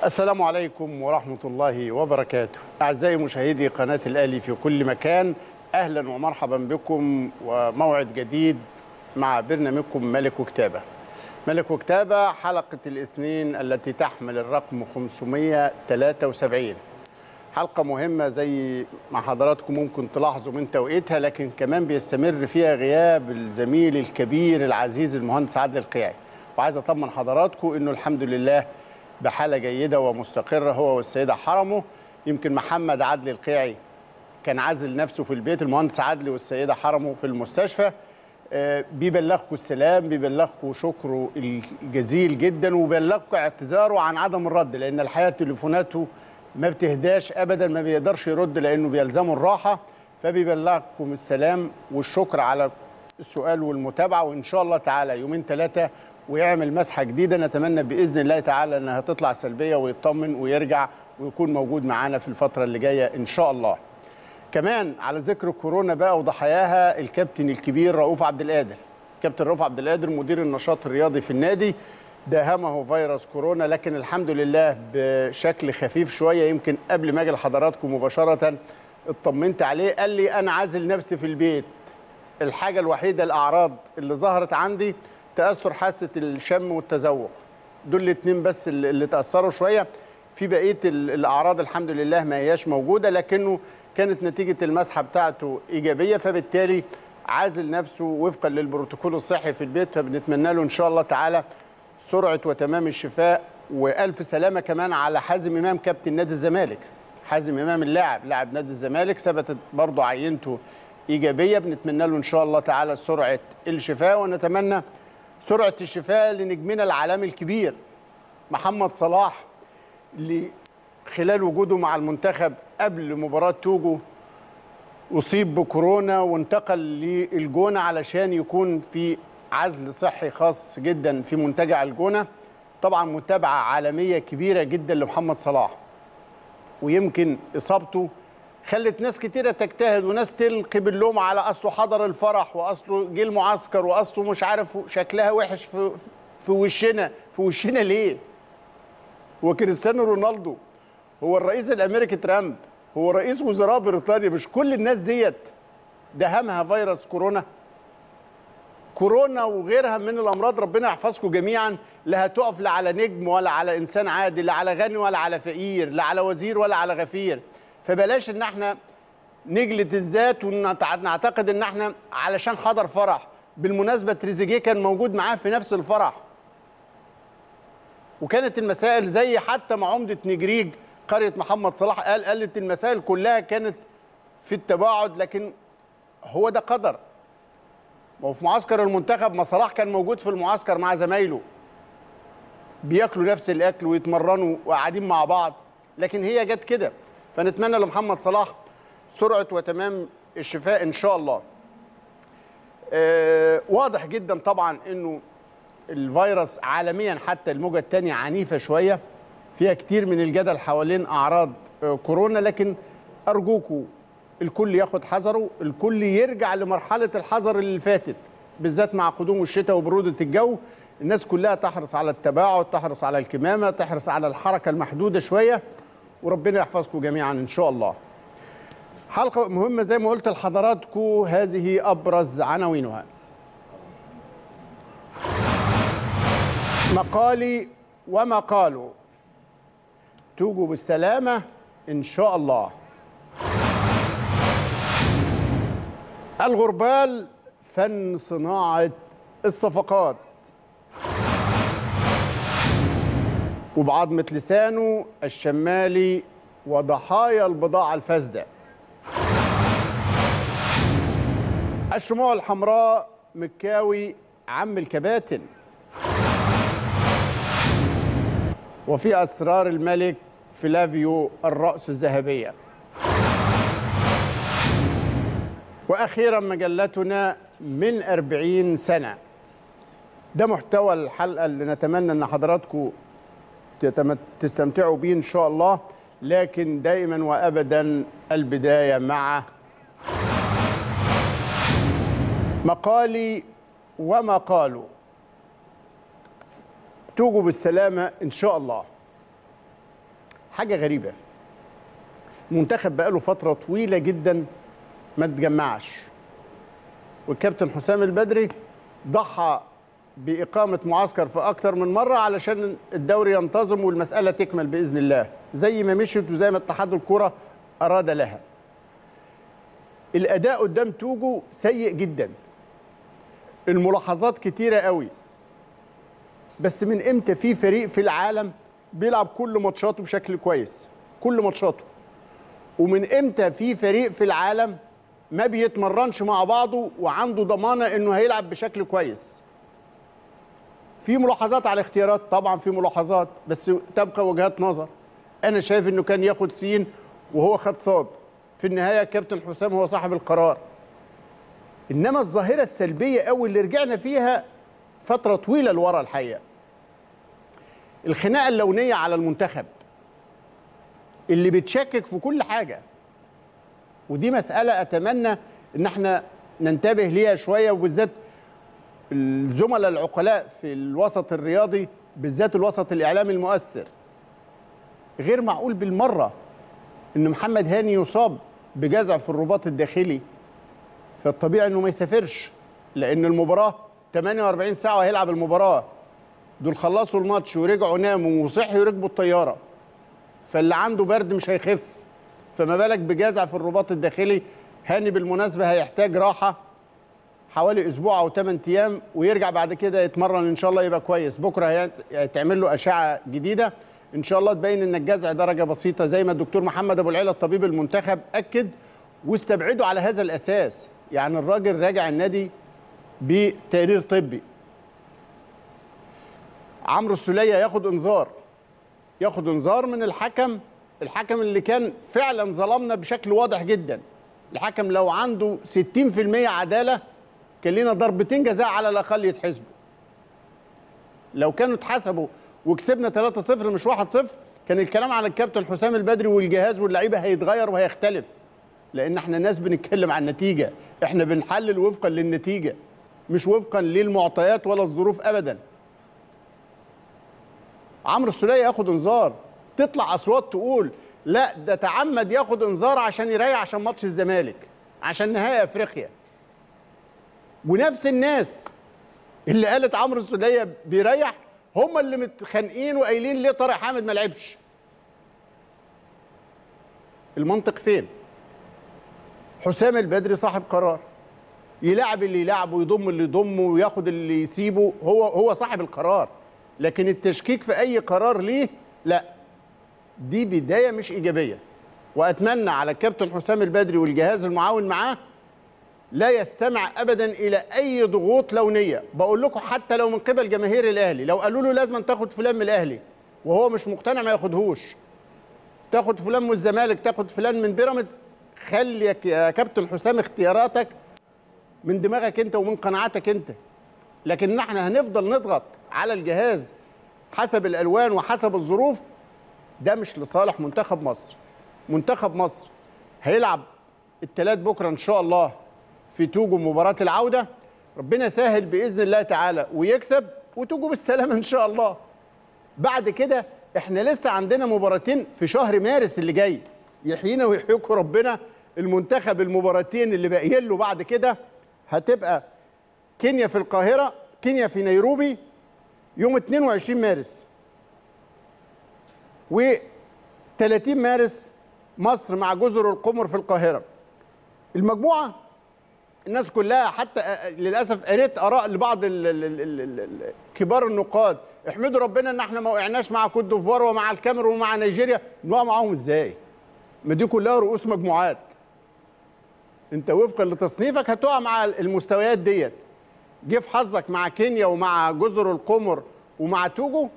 السلام عليكم ورحمة الله وبركاته أعزائي مشاهدي قناة الأهلي في كل مكان أهلا ومرحبا بكم وموعد جديد مع برنامجكم ملك وكتابة ملك وكتابة حلقة الاثنين التي تحمل الرقم 573 حلقة مهمة زي ما حضراتكم ممكن تلاحظوا من توقيتها لكن كمان بيستمر فيها غياب الزميل الكبير العزيز المهندس عادل القيعي وعايز اطمن حضراتكم انه الحمد لله بحالة جيدة ومستقرة هو والسيدة حرمه يمكن محمد عدلي القيعي كان عازل نفسه في البيت المهندس عدلي والسيدة حرمه في المستشفى آه، بيبلغكم السلام بيبلغكم شكره الجزيل جدا وبيبلغكم اعتذاره عن عدم الرد لان الحقيقه تليفوناته ما بتهداش ابدا ما بيقدرش يرد لانه بيلزمه الراحه فبيبلغكم السلام والشكر على السؤال والمتابعه وان شاء الله تعالى يومين ثلاثه ويعمل مسحه جديده نتمنى باذن الله تعالى انها تطلع سلبيه ويطمن ويرجع ويكون موجود معانا في الفتره اللي جايه ان شاء الله. كمان على ذكر كورونا بقى وضحاياها الكابتن الكبير رؤوف عبد القادر كابتن رؤوف عبد القادر مدير النشاط الرياضي في النادي داهمه فيروس كورونا لكن الحمد لله بشكل خفيف شويه يمكن قبل ما اجي لحضراتكم مباشره اطمنت عليه قال لي انا عازل نفسي في البيت الحاجه الوحيده الاعراض اللي ظهرت عندي تاثر حاسه الشم والتذوق دول الاثنين بس اللي اللي تاثروا شويه في بقيه ال- الاعراض الحمد لله ما هياش موجوده لكنه كانت نتيجه المسحه بتاعته ايجابيه فبالتالي عازل نفسه وفقا للبروتوكول الصحي في البيت فبنتمنى له ان شاء الله تعالى سرعه وتمام الشفاء والف سلامه كمان على حازم امام كابتن نادي الزمالك حازم امام اللاعب لاعب نادي الزمالك ثبتت برضه عينته ايجابيه بنتمنى له ان شاء الله تعالى سرعه الشفاء ونتمنى سرعه الشفاء لنجمنا العالمي الكبير محمد صلاح اللي خلال وجوده مع المنتخب قبل مباراة توجو أصيب بكورونا وانتقل للجونة علشان يكون في عزل صحي خاص جدا في منتجع الجونة طبعا متابعة عالمية كبيرة جدا لمحمد صلاح ويمكن إصابته خلت ناس كتيرة تجتهد وناس تلقي باللوم على أصله حضر الفرح وأصله جه المعسكر وأصله مش عارف شكلها وحش في, في وشنا في وشنا ليه وكريستيانو رونالدو هو الرئيس الامريكي ترامب هو رئيس وزراء بريطانيا مش كل الناس ديت دهمها فيروس كورونا كورونا وغيرها من الامراض ربنا يحفظكم جميعا لا هتقف لا على نجم ولا على انسان عادي لا على غني ولا على فقير لا على وزير ولا على غفير فبلاش ان احنا نجلد الذات ونعتقد ان احنا علشان حضر فرح بالمناسبه تريزيجيه كان موجود معاه في نفس الفرح وكانت المسائل زي حتى ما عمده نجريج قريه محمد صلاح قال قالت المسائل كلها كانت في التباعد لكن هو ده قدر ما هو في معسكر المنتخب ما صلاح كان موجود في المعسكر مع زمايله بياكلوا نفس الاكل ويتمرنوا وقاعدين مع بعض لكن هي جت كده فنتمنى لمحمد صلاح سرعه وتمام الشفاء ان شاء الله آه واضح جدا طبعا انه الفيروس عالميا حتى الموجه الثانيه عنيفه شويه فيها كتير من الجدل حوالين اعراض آه، كورونا لكن ارجوكوا الكل ياخد حذره الكل يرجع لمرحله الحذر اللي فاتت بالذات مع قدوم الشتاء وبروده الجو الناس كلها تحرص على التباعد تحرص على الكمامه تحرص على الحركه المحدوده شويه وربنا يحفظكم جميعا ان شاء الله حلقه مهمه زي ما قلت لحضراتكم هذه ابرز عناوينها مقالي ومقاله توجوا بالسلامة إن شاء الله الغربال فن صناعة الصفقات وبعظمة لسانه الشمالي وضحايا البضاعة الفاسدة الشموع الحمراء مكاوي عم الكباتن وفي أسرار الملك فلافيو الرأس الذهبية وأخيرا مجلتنا من أربعين سنة ده محتوى الحلقة اللي نتمنى أن حضراتكم تتم- تستمتعوا بيه إن شاء الله لكن دائما وأبدا البداية مع مقالي ومقاله توجوا بالسلامة إن شاء الله حاجه غريبه المنتخب بقاله فتره طويله جدا ما تجمعش والكابتن حسام البدري ضحى بإقامة معسكر في أكتر من مرة علشان الدوري ينتظم والمسألة تكمل بإذن الله زي ما مشيت وزي ما اتحاد الكرة أراد لها الأداء قدام توجو سيء جدا الملاحظات كتيرة قوي بس من امتى في فريق في العالم بيلعب كل ماتشاته بشكل كويس كل ماتشاته ومن امتى في فريق في العالم ما بيتمرنش مع بعضه وعنده ضمانه انه هيلعب بشكل كويس في ملاحظات على الاختيارات طبعا في ملاحظات بس تبقى وجهات نظر انا شايف انه كان ياخد سين وهو خد صاد في النهايه كابتن حسام هو صاحب القرار انما الظاهره السلبيه قوي اللي رجعنا فيها فتره طويله لورا الحقيقه الخناقه اللونيه على المنتخب اللي بتشكك في كل حاجه ودي مساله اتمنى ان احنا ننتبه ليها شويه وبالذات الزملاء العقلاء في الوسط الرياضي بالذات الوسط الاعلامي المؤثر غير معقول بالمره ان محمد هاني يصاب بجزع في الرباط الداخلي فالطبيعي انه ما يسافرش لان المباراه 48 ساعه وهيلعب المباراه دول خلصوا الماتش ورجعوا ناموا وصحوا وركبوا الطياره فاللي عنده برد مش هيخف فما بالك بجزع في الرباط الداخلي هاني بالمناسبه هيحتاج راحه حوالي اسبوع او 8 ايام ويرجع بعد كده يتمرن ان شاء الله يبقى كويس بكره هيتعمل له اشعه جديده ان شاء الله تبين ان الجزع درجه بسيطه زي ما الدكتور محمد ابو العيله الطبيب المنتخب اكد واستبعدوا على هذا الاساس يعني الراجل راجع النادي بتقرير طبي عمرو السوليه ياخد انذار ياخد انذار من الحكم الحكم اللي كان فعلا ظلمنا بشكل واضح جدا الحكم لو عنده 60% عداله كان لنا ضربتين جزاء على الاقل يتحسبوا لو كانوا اتحسبوا وكسبنا 3-0 مش 1-0 كان الكلام على الكابتن حسام البدري والجهاز واللعيبه هيتغير وهيختلف لان احنا ناس بنتكلم عن النتيجه احنا بنحلل وفقا للنتيجه مش وفقا للمعطيات ولا الظروف ابدا عمرو السوليه ياخد انذار تطلع اصوات تقول لا ده تعمد ياخد انذار عشان يريح عشان ماتش الزمالك عشان نهائي افريقيا ونفس الناس اللي قالت عمرو السوليه بيريح هم اللي متخانقين وقايلين ليه طارق حامد ما لعبش المنطق فين حسام البدري صاحب قرار يلعب اللي يلعبه ويضم اللي يضمه وياخد اللي يسيبه هو هو صاحب القرار لكن التشكيك في اي قرار ليه لا دي بدايه مش ايجابيه واتمنى على الكابتن حسام البدري والجهاز المعاون معاه لا يستمع ابدا الى اي ضغوط لونيه بقول لكم حتى لو من قبل جماهير الاهلي لو قالوا له لازم تاخد فلان من الاهلي وهو مش مقتنع ما ياخدهوش تاخد فلان من الزمالك تاخد فلان من بيراميدز خلي يا كابتن حسام اختياراتك من دماغك انت ومن قناعاتك انت لكن احنا هنفضل نضغط على الجهاز حسب الالوان وحسب الظروف ده مش لصالح منتخب مصر منتخب مصر هيلعب الثلاث بكره ان شاء الله في توجو مباراه العوده ربنا يسهل باذن الله تعالى ويكسب وتوجو بالسلامه ان شاء الله بعد كده احنا لسه عندنا مباراتين في شهر مارس اللي جاي يحيينا ويحييكم ربنا المنتخب المباراتين اللي باقيين له بعد كده هتبقى كينيا في القاهره كينيا في نيروبي يوم 22 مارس و 30 مارس مصر مع جزر القمر في القاهره المجموعه الناس كلها حتى للاسف قريت اراء لبعض ال ال ال ال ال كبار النقاد احمدوا ربنا ان احنا ما وقعناش مع كوت ديفوار ومع الكاميرون ومع نيجيريا نقع معاهم ازاي؟ ما دي كلها رؤوس مجموعات انت وفقا لتصنيفك هتقع مع المستويات ديت جه في حظك مع كينيا ومع جزر القمر ومع توجو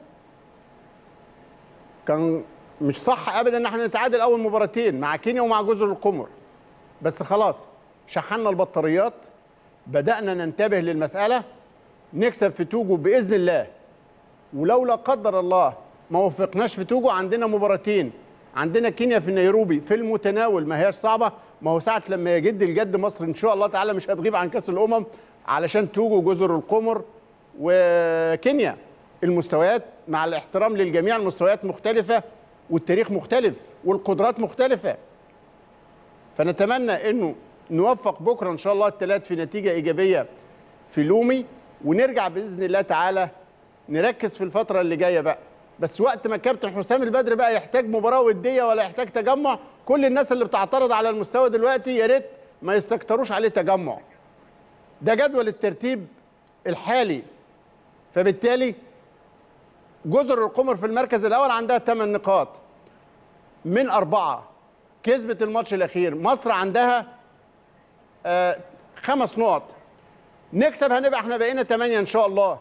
كان مش صح ابدا ان احنا نتعادل اول مباراتين مع كينيا ومع جزر القمر بس خلاص شحنا البطاريات بدانا ننتبه للمساله نكسب في توجو باذن الله ولو لا قدر الله ما وفقناش في توجو عندنا مباراتين عندنا كينيا في نيروبي في المتناول ما هياش صعبه ما هو ساعه لما يجد الجد مصر ان شاء الله تعالى مش هتغيب عن كاس الامم علشان توجو جزر القمر وكينيا المستويات مع الاحترام للجميع المستويات مختلفه والتاريخ مختلف والقدرات مختلفه فنتمنى انه نوفق بكره ان شاء الله الثلاث في نتيجه ايجابيه في لومي ونرجع باذن الله تعالى نركز في الفتره اللي جايه بقى بس وقت ما الكابتن حسام البدري بقى يحتاج مباراه وديه ولا يحتاج تجمع كل الناس اللي بتعترض على المستوى دلوقتي يا ريت ما يستكتروش عليه تجمع ده جدول الترتيب الحالي فبالتالي جزر القمر في المركز الاول عندها 8 نقاط من اربعه كسبت الماتش الاخير مصر عندها آه خمس نقط نكسب هنبقى احنا بقينا 8 ان شاء الله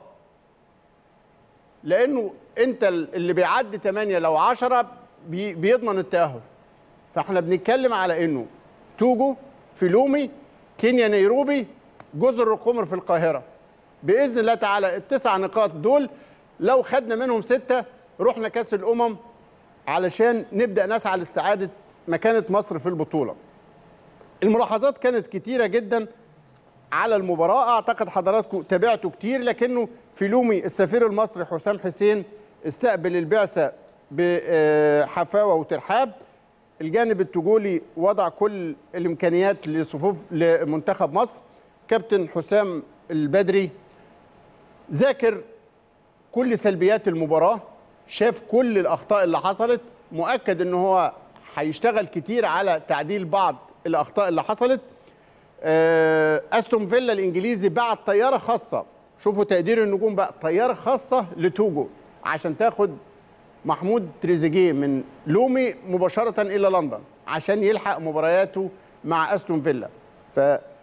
لانه انت اللي بيعدي 8 لو 10 بي بيضمن التاهل فاحنا بنتكلم على انه توجو فيلومي كينيا نيروبي جزر القمر في القاهره باذن الله تعالى التسع نقاط دول لو خدنا منهم سته رحنا كاس الامم علشان نبدا نسعى لاستعاده مكانه مصر في البطوله. الملاحظات كانت كتيره جدا على المباراه اعتقد حضراتكم تابعتوا كتير لكنه فيلومي السفير المصري حسام حسين استقبل البعثه بحفاوه وترحاب الجانب التجولي وضع كل الامكانيات لصفوف لمنتخب مصر كابتن حسام البدري ذاكر كل سلبيات المباراه شاف كل الاخطاء اللي حصلت مؤكد ان هو هيشتغل كتير على تعديل بعض الاخطاء اللي حصلت استون فيلا الانجليزي بعت طياره خاصه شوفوا تقدير النجوم بقى طياره خاصه لتوجو عشان تاخد محمود تريزيجيه من لومي مباشره الى لندن عشان يلحق مبارياته مع استون فيلا ف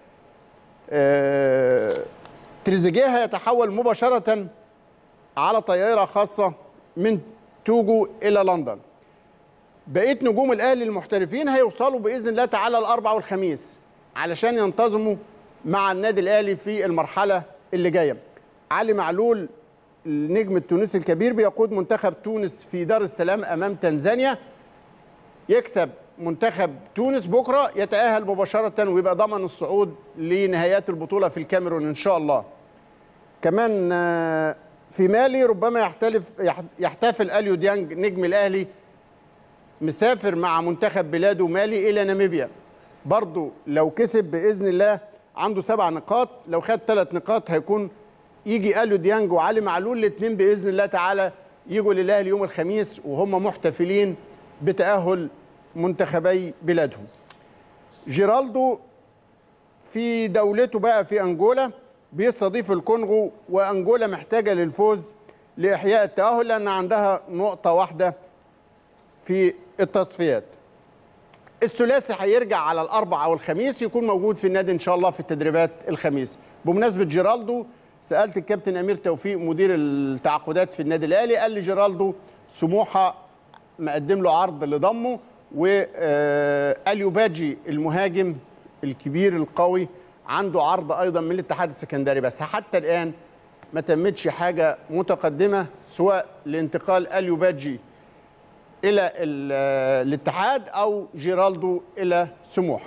تريزيجيه هيتحول مباشره على طياره خاصه من توجو الى لندن بقيه نجوم الاهلي المحترفين هيوصلوا باذن الله تعالى الاربعاء والخميس علشان ينتظموا مع النادي الاهلي في المرحله اللي جايه علي معلول النجم التونسي الكبير بيقود منتخب تونس في دار السلام امام تنزانيا يكسب منتخب تونس بكره يتاهل مباشره ويبقى ضمن الصعود لنهايات البطوله في الكاميرون ان شاء الله كمان في مالي ربما يحتلف يحتفل اليو ديانج نجم الاهلي مسافر مع منتخب بلاده مالي الى ناميبيا برضه لو كسب باذن الله عنده سبع نقاط لو خد ثلاث نقاط هيكون يجي اليو ديانج وعلي معلول الاثنين باذن الله تعالى يجوا للاهلي يوم الخميس وهم محتفلين بتاهل منتخبي بلادهم جيرالدو في دولته بقى في انجولا بيستضيف الكونغو وانجولا محتاجه للفوز لاحياء التاهل لان عندها نقطه واحده في التصفيات الثلاثي هيرجع على الاربع او الخميس يكون موجود في النادي ان شاء الله في التدريبات الخميس بمناسبه جيرالدو سالت الكابتن امير توفيق مدير التعاقدات في النادي الاهلي قال لي جيرالدو سموحه مقدم له عرض لضمه واليو باجي المهاجم الكبير القوي عنده عرض ايضا من الاتحاد السكندري بس حتى الان ما تمتش حاجه متقدمه سواء لانتقال اليو باجي الى الاتحاد او جيرالدو الى سموحه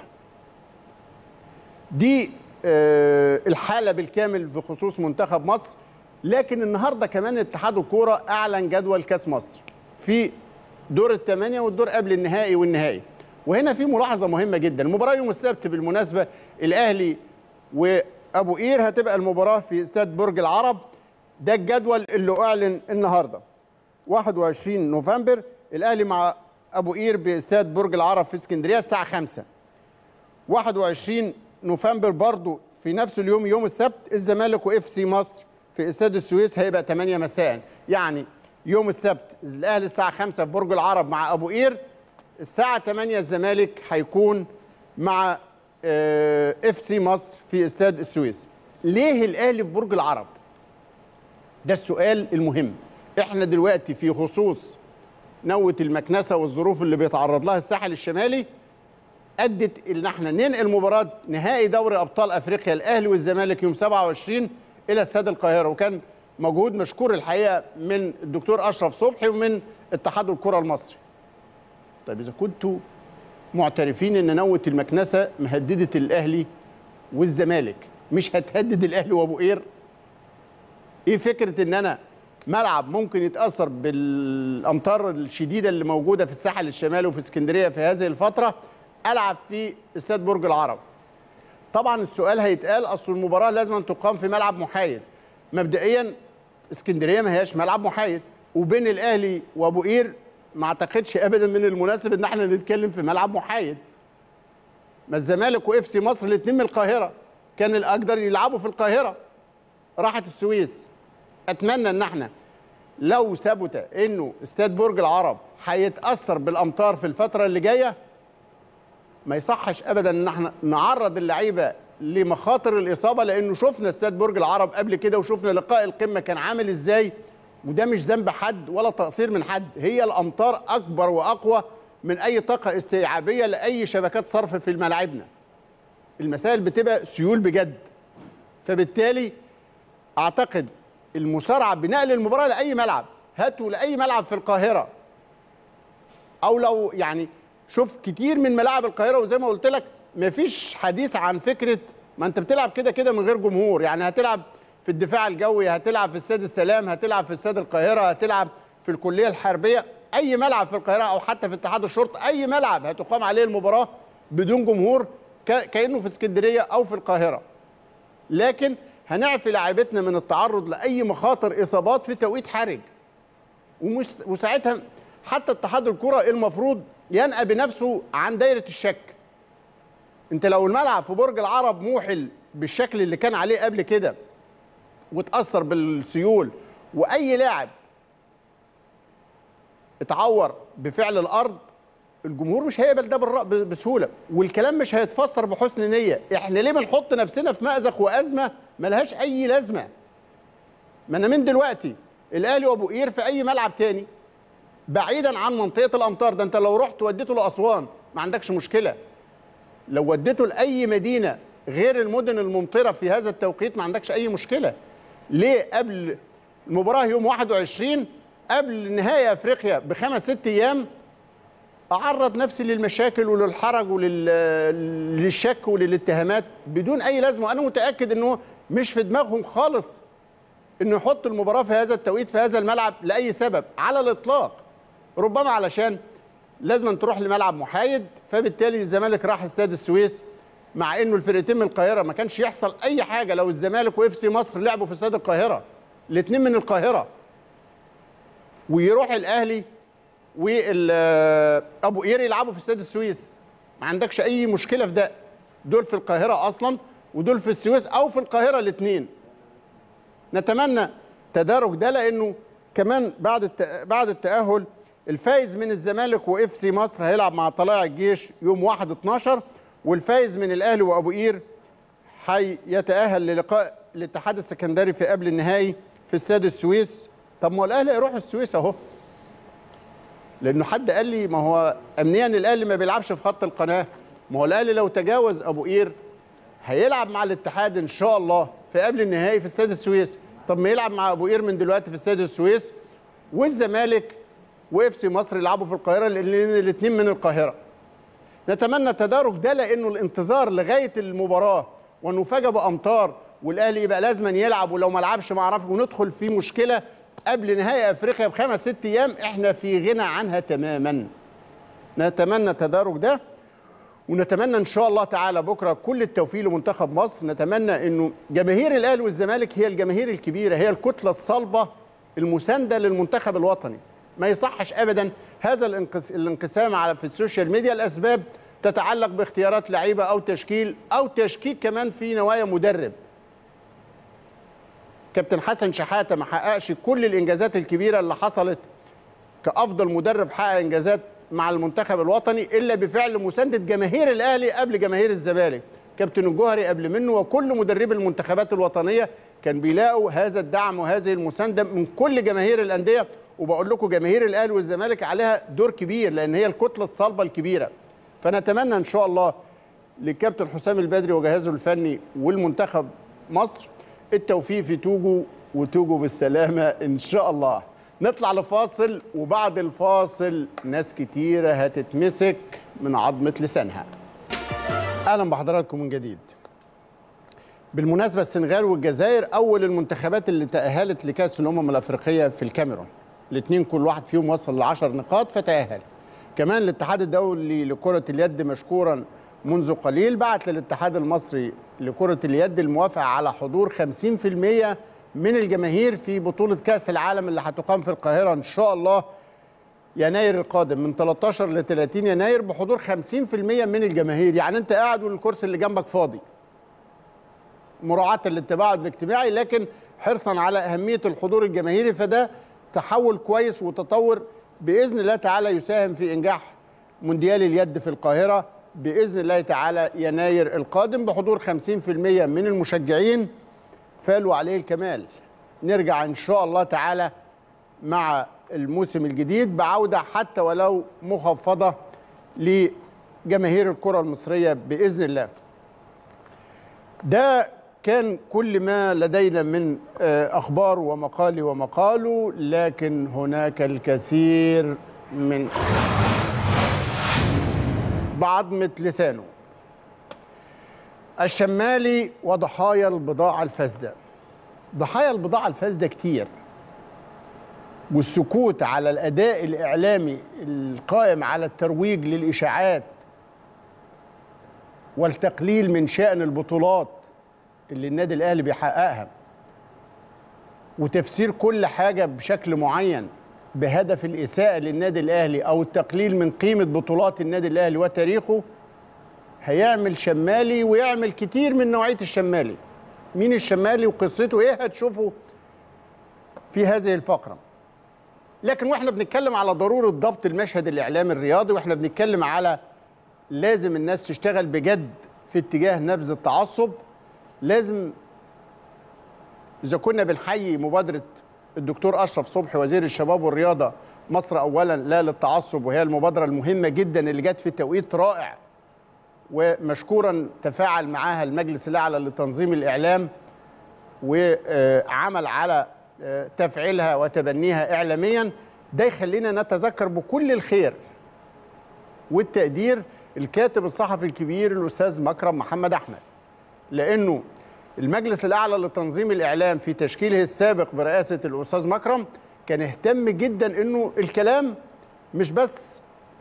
دي الحاله بالكامل في خصوص منتخب مصر لكن النهارده كمان اتحاد الكوره اعلن جدول كاس مصر في دور الثمانيه والدور قبل النهائي والنهائي وهنا في ملاحظه مهمه جدا المباراه يوم السبت بالمناسبه الاهلي وابو قير هتبقى المباراه في استاد برج العرب ده الجدول اللي اعلن النهارده 21 نوفمبر الاهلي مع ابو قير باستاد برج العرب في اسكندريه الساعه 5 21 نوفمبر برضو في نفس اليوم يوم السبت الزمالك واف سي مصر في استاد السويس هيبقى 8 مساء يعني يوم السبت الاهلي الساعه 5 في برج العرب مع ابو قير الساعه 8 الزمالك هيكون مع اف سي مصر في استاد السويس ليه الاهلي في برج العرب ده السؤال المهم احنا دلوقتي في خصوص نوة المكنسة والظروف اللي بيتعرض لها الساحل الشمالي ادت ان احنا ننقل مباراه نهائي دوري ابطال افريقيا الاهلي والزمالك يوم 27 الى استاد القاهره وكان مجهود مشكور الحقيقه من الدكتور اشرف صبحي ومن اتحاد الكره المصري. طيب اذا كنتوا معترفين ان نوة المكنسه مهدده الاهلي والزمالك مش هتهدد الاهلي وابو قير؟ ايه فكره ان انا ملعب ممكن يتاثر بالامطار الشديده اللي موجوده في الساحل الشمالي وفي اسكندريه في هذه الفتره العب في استاد برج العرب طبعا السؤال هيتقال اصل المباراه لازم أن تقام في ملعب محايد مبدئيا اسكندريه ما هياش ملعب محايد وبين الاهلي وابو قير ما اعتقدش ابدا من المناسب ان احنا نتكلم في ملعب محايد ما الزمالك واف سي مصر الاثنين من القاهره كان الاقدر يلعبوا في القاهره راحت السويس اتمنى ان احنا لو ثبت انه استاد برج العرب هيتاثر بالامطار في الفتره اللي جايه ما يصحش ابدا ان احنا نعرض اللعيبه لمخاطر الاصابه لانه شفنا استاد برج العرب قبل كده وشفنا لقاء القمه كان عامل ازاي وده مش ذنب حد ولا تقصير من حد هي الامطار اكبر واقوى من اي طاقه استيعابيه لاي شبكات صرف في ملاعبنا المسائل بتبقى سيول بجد فبالتالي اعتقد المسارعه بنقل المباراه لاي ملعب هاتوا لاي ملعب في القاهره او لو يعني شوف كتير من ملاعب القاهره وزي ما قلت لك مفيش حديث عن فكره ما انت بتلعب كده كده من غير جمهور يعني هتلعب في الدفاع الجوي هتلعب في استاد السلام هتلعب في استاد القاهره هتلعب في الكليه الحربيه اي ملعب في القاهره او حتى في اتحاد الشرطه اي ملعب هتقام عليه المباراه بدون جمهور كانه في اسكندريه او في القاهره لكن هنعفي لاعيبتنا من التعرض لاي مخاطر اصابات في توقيت حرج ومش وساعتها حتى اتحاد الكره المفروض ينأى بنفسه عن دايره الشك انت لو الملعب في برج العرب موحل بالشكل اللي كان عليه قبل كده وتاثر بالسيول واي لاعب اتعور بفعل الارض الجمهور مش هيقبل ده بسهوله والكلام مش هيتفسر بحسن نيه احنا ليه بنحط نفسنا في مأزق وازمه ملهاش اي لازمه ما انا من دلوقتي الاهلي وابو قير في اي ملعب تاني بعيدا عن منطقه الامطار ده انت لو رحت وديته لاسوان ما عندكش مشكله لو وديته لاي مدينه غير المدن الممطره في هذا التوقيت ما عندكش اي مشكله ليه قبل المباراه يوم 21 قبل نهائي افريقيا بخمس ست ايام اعرض نفسي للمشاكل وللحرج وللشك وللاتهامات بدون اي لازمه وانا متاكد انه مش في دماغهم خالص انه يحط المباراه في هذا التوقيت في هذا الملعب لاي سبب على الاطلاق ربما علشان لازم تروح لملعب محايد فبالتالي الزمالك راح استاد السويس مع انه الفرقتين من القاهره ما كانش يحصل اي حاجه لو الزمالك واف سي مصر لعبوا في استاد القاهره الاثنين من القاهره ويروح الاهلي وابو قير يلعبوا في استاد السويس ما عندكش اي مشكله في ده دول في القاهره اصلا ودول في السويس او في القاهره الاثنين نتمنى تدارك ده لانه كمان بعد بعد التاهل الفايز من الزمالك واف سي مصر هيلعب مع طلائع الجيش يوم 1 12 والفايز من الاهلي وابو قير هيتاهل للقاء الاتحاد السكندري في قبل النهائي في استاد السويس طب ما هو الاهلي هيروح السويس اهو لانه حد قال لي ما هو امنيا الاهلي ما بيلعبش في خط القناه ما هو الاهلي لو تجاوز ابو قير هيلعب مع الاتحاد ان شاء الله في قبل النهائي في استاد السويس طب ما يلعب مع ابو قير من دلوقتي في استاد السويس والزمالك واف سي مصر يلعبوا في القاهره لان الاثنين من القاهره نتمنى التدارك ده لانه الانتظار لغايه المباراه ونفاجئ بامطار والاهلي يبقى لازما يلعب ولو ما لعبش ما اعرفش وندخل في مشكله قبل نهائي افريقيا بخمس ست ايام احنا في غنى عنها تماما نتمنى التدارك ده ونتمنى ان شاء الله تعالى بكره كل التوفيق لمنتخب مصر نتمنى انه جماهير الاهلي والزمالك هي الجماهير الكبيره هي الكتله الصلبه المسانده للمنتخب الوطني ما يصحش ابدا هذا الانقسام على في السوشيال ميديا الاسباب تتعلق باختيارات لعيبه او تشكيل او تشكيك كمان في نوايا مدرب كابتن حسن شحاته ما حققش كل الانجازات الكبيره اللي حصلت كافضل مدرب حقق انجازات مع المنتخب الوطني الا بفعل مسانده جماهير الاهلي قبل جماهير الزمالك كابتن الجوهري قبل منه وكل مدربي المنتخبات الوطنيه كان بيلاقوا هذا الدعم وهذه المسانده من كل جماهير الانديه وبقول لكم جماهير الاهلي والزمالك عليها دور كبير لان هي الكتله الصلبه الكبيره فنتمنى ان شاء الله للكابتن حسام البدري وجهازه الفني والمنتخب مصر التوفيق في توجو وتوجو بالسلامه ان شاء الله نطلع لفاصل وبعد الفاصل ناس كتيره هتتمسك من عظمه لسانها اهلا بحضراتكم من جديد بالمناسبه السنغال والجزائر اول المنتخبات اللي تاهلت لكاس الامم الافريقيه في الكاميرون الاثنين كل واحد فيهم وصل ل 10 نقاط فتاهل كمان الاتحاد الدولي لكره اليد مشكورا منذ قليل بعت للاتحاد المصري لكره اليد الموافقه على حضور 50% من الجماهير في بطوله كاس العالم اللي هتقام في القاهره ان شاء الله يناير القادم من 13 ل 30 يناير بحضور 50% من الجماهير يعني انت قاعد والكرسي اللي جنبك فاضي مراعاة للتباعد الاجتماعي لكن حرصا على أهمية الحضور الجماهيري فده تحول كويس وتطور بإذن الله تعالى يساهم في إنجاح مونديال اليد في القاهرة بإذن الله تعالى يناير القادم بحضور 50% من المشجعين فالوا عليه الكمال نرجع إن شاء الله تعالى مع الموسم الجديد بعودة حتى ولو مخفضة لجماهير الكرة المصرية بإذن الله ده كان كل ما لدينا من أخبار ومقال ومقال لكن هناك الكثير من بعضمة لسانه الشمالي وضحايا البضاعة الفاسدة ضحايا البضاعة الفاسدة كتير والسكوت على الأداء الإعلامي القائم على الترويج للإشاعات والتقليل من شأن البطولات اللي النادي الأهلي بيحققها وتفسير كل حاجة بشكل معين بهدف الإساءة للنادي الأهلي أو التقليل من قيمة بطولات النادي الأهلي وتاريخه هيعمل شمالي ويعمل كتير من نوعية الشمالي مين الشمالي وقصته إيه هتشوفوا في هذه الفقرة لكن واحنا بنتكلم على ضرورة ضبط المشهد الإعلامي الرياضي واحنا بنتكلم على لازم الناس تشتغل بجد في اتجاه نبذ التعصب لازم إذا كنا بنحيي مبادرة الدكتور أشرف صبحي وزير الشباب والرياضة مصر أولا لا للتعصب وهي المبادرة المهمة جدا اللي جت في توقيت رائع ومشكورا تفاعل معاها المجلس الأعلى لتنظيم الإعلام وعمل على تفعيلها وتبنيها إعلاميا ده يخلينا نتذكر بكل الخير والتقدير الكاتب الصحفي الكبير الأستاذ مكرم محمد أحمد لأنه المجلس الأعلى لتنظيم الإعلام في تشكيله السابق برئاسة الأستاذ مكرم كان اهتم جدا أنه الكلام مش بس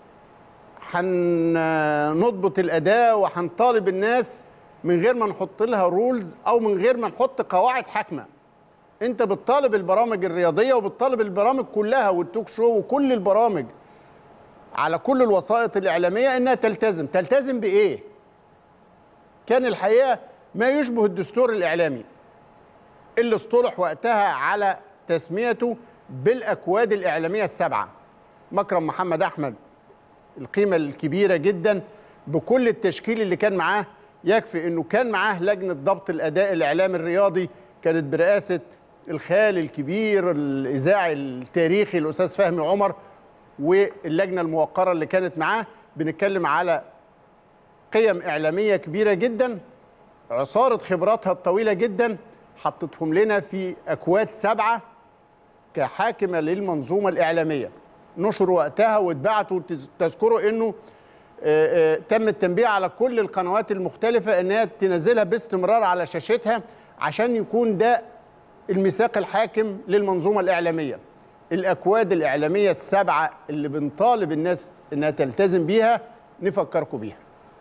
هنضبط الأداء وهنطالب الناس من غير ما نحط لها رولز أو من غير ما نحط قواعد حاكمة أنت بتطالب البرامج الرياضية وبتطالب البرامج كلها والتوك شو وكل البرامج على كل الوسائط الإعلامية إنها تلتزم تلتزم بإيه؟ كان الحقيقة ما يشبه الدستور الإعلامي اللي اصطلح وقتها على تسميته بالأكواد الإعلامية السبعة مكرم محمد أحمد القيمة الكبيرة جدا بكل التشكيل اللي كان معاه يكفي أنه كان معاه لجنة ضبط الأداء الإعلامي الرياضي كانت برئاسة الخال الكبير الإذاعي التاريخي الأستاذ فهمي عمر واللجنة الموقرة اللي كانت معاه بنتكلم على قيم إعلامية كبيرة جدا عصارة خبراتها الطويلة جدا حطتهم لنا في أكواد سبعة كحاكمة للمنظومة الإعلامية نشروا وقتها واتبعتوا تذكروا أنه آآ آآ تم التنبيه على كل القنوات المختلفة أنها تنزلها باستمرار على شاشتها عشان يكون ده الميثاق الحاكم للمنظومة الإعلامية الأكواد الإعلامية السبعة اللي بنطالب الناس أنها تلتزم بيها نفكركم بيها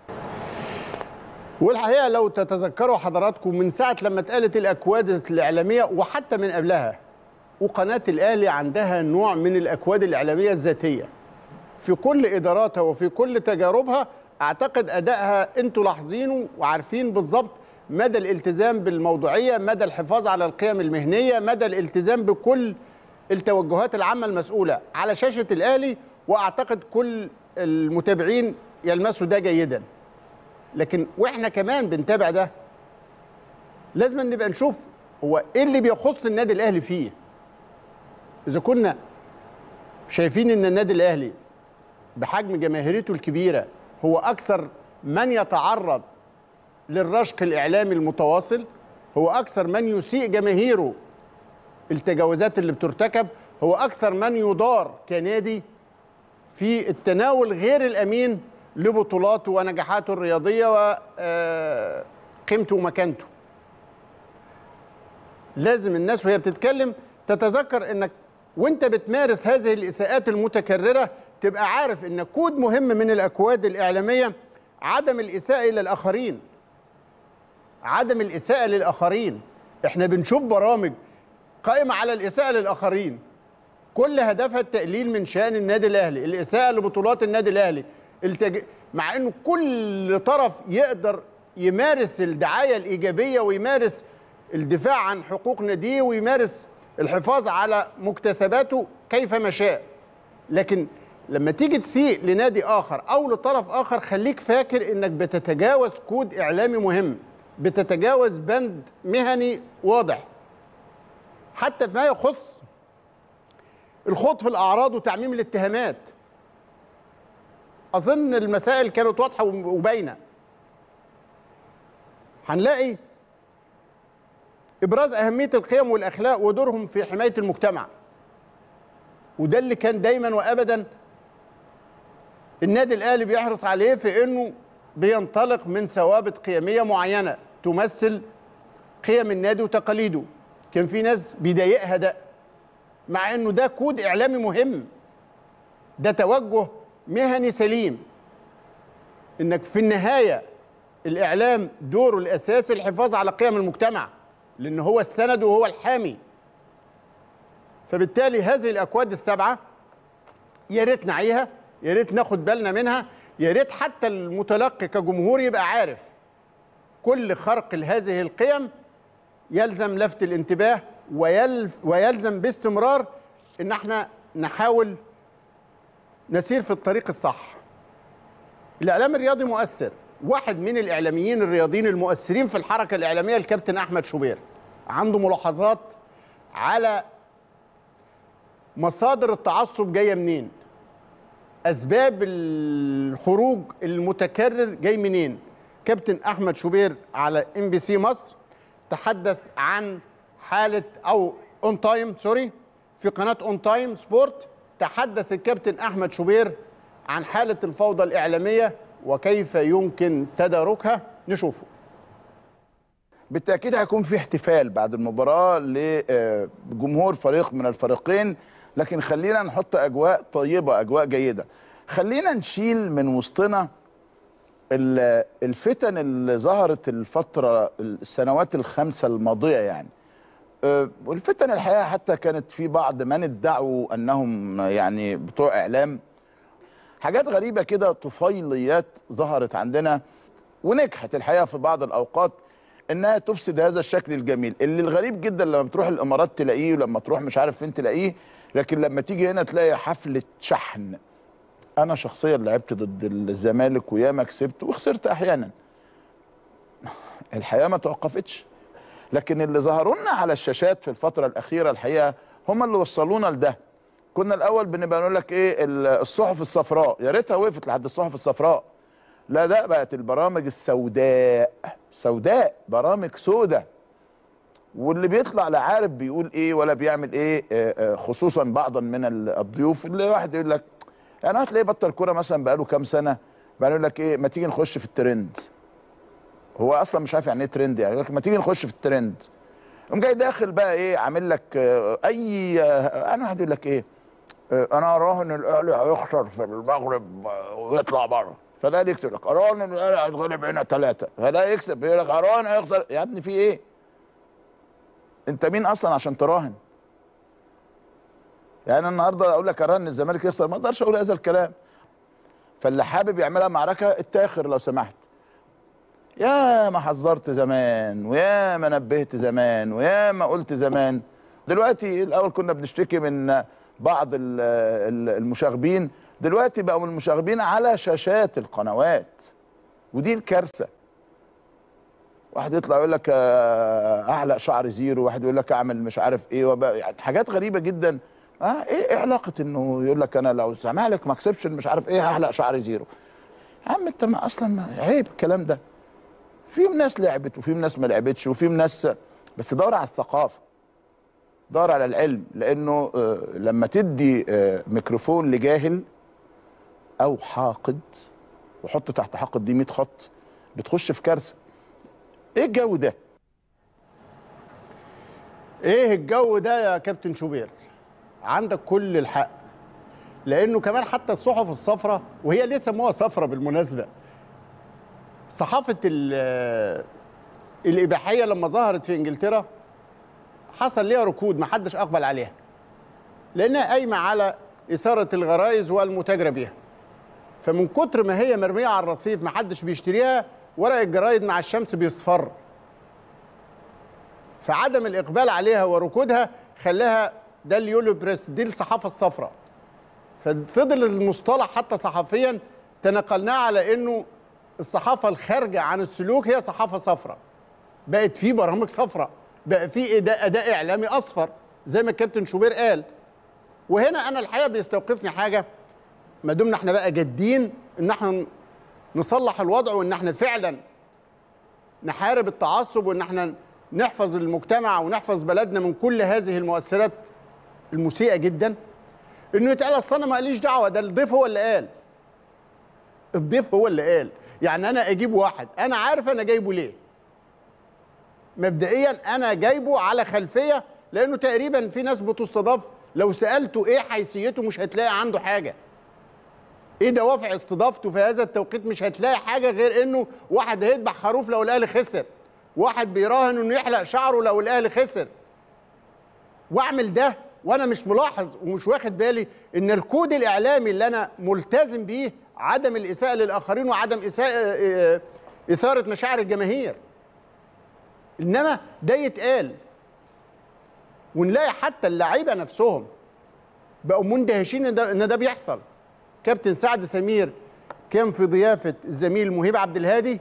والحقيقه لو تتذكروا حضراتكم من ساعه لما اتقالت الاكواد الاعلاميه وحتى من قبلها وقناه الاهلي عندها نوع من الاكواد الاعلاميه الذاتيه في كل اداراتها وفي كل تجاربها اعتقد ادائها انتوا لاحظينه وعارفين بالظبط مدى الالتزام بالموضوعيه مدى الحفاظ على القيم المهنيه مدى الالتزام بكل التوجهات العامه المسؤوله على شاشه الاهلي واعتقد كل المتابعين يلمسوا ده جيدا لكن واحنا كمان بنتابع ده لازم نبقى نشوف هو ايه اللي بيخص النادي الاهلي فيه اذا كنا شايفين ان النادي الاهلي بحجم جماهيريته الكبيره هو اكثر من يتعرض للرشق الاعلامي المتواصل هو اكثر من يسيء جماهيره التجاوزات اللي بترتكب هو اكثر من يضار كنادي في التناول غير الامين لبطولاته ونجاحاته الرياضيه وقيمته ومكانته لازم الناس وهي بتتكلم تتذكر انك وانت بتمارس هذه الاساءات المتكرره تبقى عارف ان كود مهم من الاكواد الاعلاميه عدم الاساءه الى الاخرين عدم الاساءه للاخرين احنا بنشوف برامج قائمه على الاساءه للاخرين كل هدفها التقليل من شان النادي الاهلي الاساءه لبطولات النادي الاهلي التج... مع انه كل طرف يقدر يمارس الدعايه الايجابيه ويمارس الدفاع عن حقوق ناديه ويمارس الحفاظ على مكتسباته كيفما شاء لكن لما تيجي تسيء لنادي اخر او لطرف اخر خليك فاكر انك بتتجاوز كود اعلامي مهم بتتجاوز بند مهني واضح حتى فيما يخص الخوض في الاعراض وتعميم الاتهامات اظن المسائل كانت واضحه وباينه هنلاقي ابراز اهميه القيم والاخلاق ودورهم في حمايه المجتمع وده اللي كان دايما وابدا النادي الاهلي بيحرص عليه في انه بينطلق من ثوابت قيميه معينه تمثل قيم النادي وتقاليده كان في ناس بيضايقها ده مع انه ده كود اعلامي مهم ده توجه مهني سليم انك في النهايه الاعلام دوره الاساسي الحفاظ على قيم المجتمع لان هو السند وهو الحامي فبالتالي هذه الاكواد السبعه يا ريت نعيها يا ريت ناخد بالنا منها يا ريت حتى المتلقي كجمهور يبقى عارف كل خرق لهذه القيم يلزم لفت الانتباه ويلف ويلزم باستمرار ان احنا نحاول نسير في الطريق الصح الاعلام الرياضي مؤثر واحد من الاعلاميين الرياضيين المؤثرين في الحركه الاعلاميه الكابتن احمد شوبير عنده ملاحظات على مصادر التعصب جايه منين اسباب الخروج المتكرر جاي منين كابتن احمد شوبير على ام بي سي مصر تحدث عن حاله او اون تايم سوري في قناه اون تايم سبورت تحدث الكابتن احمد شوبير عن حاله الفوضى الاعلاميه وكيف يمكن تداركها نشوفه بالتاكيد هيكون في احتفال بعد المباراه لجمهور فريق من الفريقين لكن خلينا نحط اجواء طيبه اجواء جيده خلينا نشيل من وسطنا الفتن اللي ظهرت الفتره السنوات الخمسه الماضيه يعني والفتن الحقيقه حتى كانت في بعض من ادعوا انهم يعني بتوع اعلام حاجات غريبه كده طفيليات ظهرت عندنا ونجحت الحقيقه في بعض الاوقات انها تفسد هذا الشكل الجميل اللي الغريب جدا لما بتروح الامارات تلاقيه ولما تروح مش عارف فين تلاقيه لكن لما تيجي هنا تلاقي حفله شحن انا شخصيا لعبت ضد الزمالك وياما كسبت وخسرت احيانا الحقيقه ما توقفتش لكن اللي ظهروا لنا على الشاشات في الفتره الاخيره الحقيقه هم اللي وصلونا لده كنا الاول بنبقى نقول لك ايه الصحف الصفراء يا ريتها وقفت لحد الصحف الصفراء لا ده بقت البرامج السوداء سوداء برامج سوداء واللي بيطلع لا عارف بيقول ايه ولا بيعمل ايه خصوصا بعضا من الضيوف اللي واحد يقول لك يعني هتلاقيه بطل كوره مثلا بقاله كام سنه بعدين يقول لك ايه ما تيجي نخش في الترند هو اصلا مش عارف يعني ايه ترند يعني يقول لك ما تيجي نخش في الترند قوم جاي داخل بقى ايه عامل لك اي انا واحد يقول لك ايه انا اراهن الاهلي هيخسر في المغرب ويطلع بره فلا يكتب لك اراهن الاهلي هيتغلب هنا ثلاثه فلا يكسب يقول لك اراهن هيخسر يا ابني في ايه؟ انت مين اصلا عشان تراهن؟ يعني انا النهارده اقول لك اراهن الزمالك يخسر ما اقدرش اقول هذا الكلام فاللي حابب يعملها معركه اتاخر لو سمحت يا ما حذرت زمان ويا ما نبهت زمان ويا ما قلت زمان دلوقتي الاول كنا بنشتكي من بعض المشاغبين دلوقتي بقوا المشاغبين على شاشات القنوات ودي الكارثه واحد يطلع يقول لك اعلق شعر زيرو واحد يقول لك اعمل مش عارف ايه وبقى يعني حاجات غريبه جدا اه ايه, إيه علاقه انه يقول لك انا لو الزمالك ما كسبش مش عارف ايه هحلق شعر زيرو يا عم انت ما اصلا ما عيب الكلام ده فيهم ناس لعبت وفيهم ناس ما لعبتش وفيهم ناس بس دور على الثقافه دور على العلم لانه آه لما تدي آه ميكروفون لجاهل او حاقد وحط تحت حاقد دي 100 خط بتخش في كارثه ايه الجو ده ايه الجو ده يا كابتن شوبير عندك كل الحق لانه كمان حتى الصحف الصفراء وهي ليه سموها صفراء بالمناسبه صحافه ال- الاباحيه لما ظهرت في انجلترا حصل ليها ركود ما حدش اقبل عليها لانها قايمه على اثاره الغرائز والمتاجره بيها فمن كتر ما هي مرميه على الرصيف ما حدش بيشتريها ورق الجرايد مع الشمس بيصفر فعدم الاقبال عليها وركودها خلاها ده اليولو بريس دي الصحافه الصفراء ففضل المصطلح حتى صحفيا تنقلناه على انه الصحافه الخارجه عن السلوك هي صحافه صفراء بقت في برامج صفراء بقى في اداء اداء اعلامي اصفر زي ما الكابتن شوبير قال وهنا انا الحقيقه بيستوقفني حاجه ما دمنا احنا بقى جادين ان احنا نصلح الوضع وان احنا فعلا نحارب التعصب وان احنا نحفظ المجتمع ونحفظ بلدنا من كل هذه المؤثرات المسيئه جدا انه يتقال اصل انا ماليش دعوه ده الضيف هو اللي قال الضيف هو اللي قال يعني انا اجيب واحد انا عارف انا جايبه ليه مبدئيا انا جايبه على خلفيه لانه تقريبا في ناس بتستضاف لو سالته ايه حيثيته مش هتلاقي عنده حاجه ايه دوافع استضافته في هذا التوقيت مش هتلاقي حاجه غير انه واحد هيذبح خروف لو الاهلي خسر واحد بيراهن انه يحلق شعره لو الاهلي خسر واعمل ده وانا مش ملاحظ ومش واخد بالي ان الكود الاعلامي اللي انا ملتزم بيه عدم الاساءه للاخرين وعدم اساءه آه، اثاره مشاعر الجماهير انما ده يتقال ونلاقي حتى اللعيبه نفسهم بقوا مندهشين ان ده, إن ده بيحصل كابتن سعد سمير كان في ضيافه الزميل مهيب عبد الهادي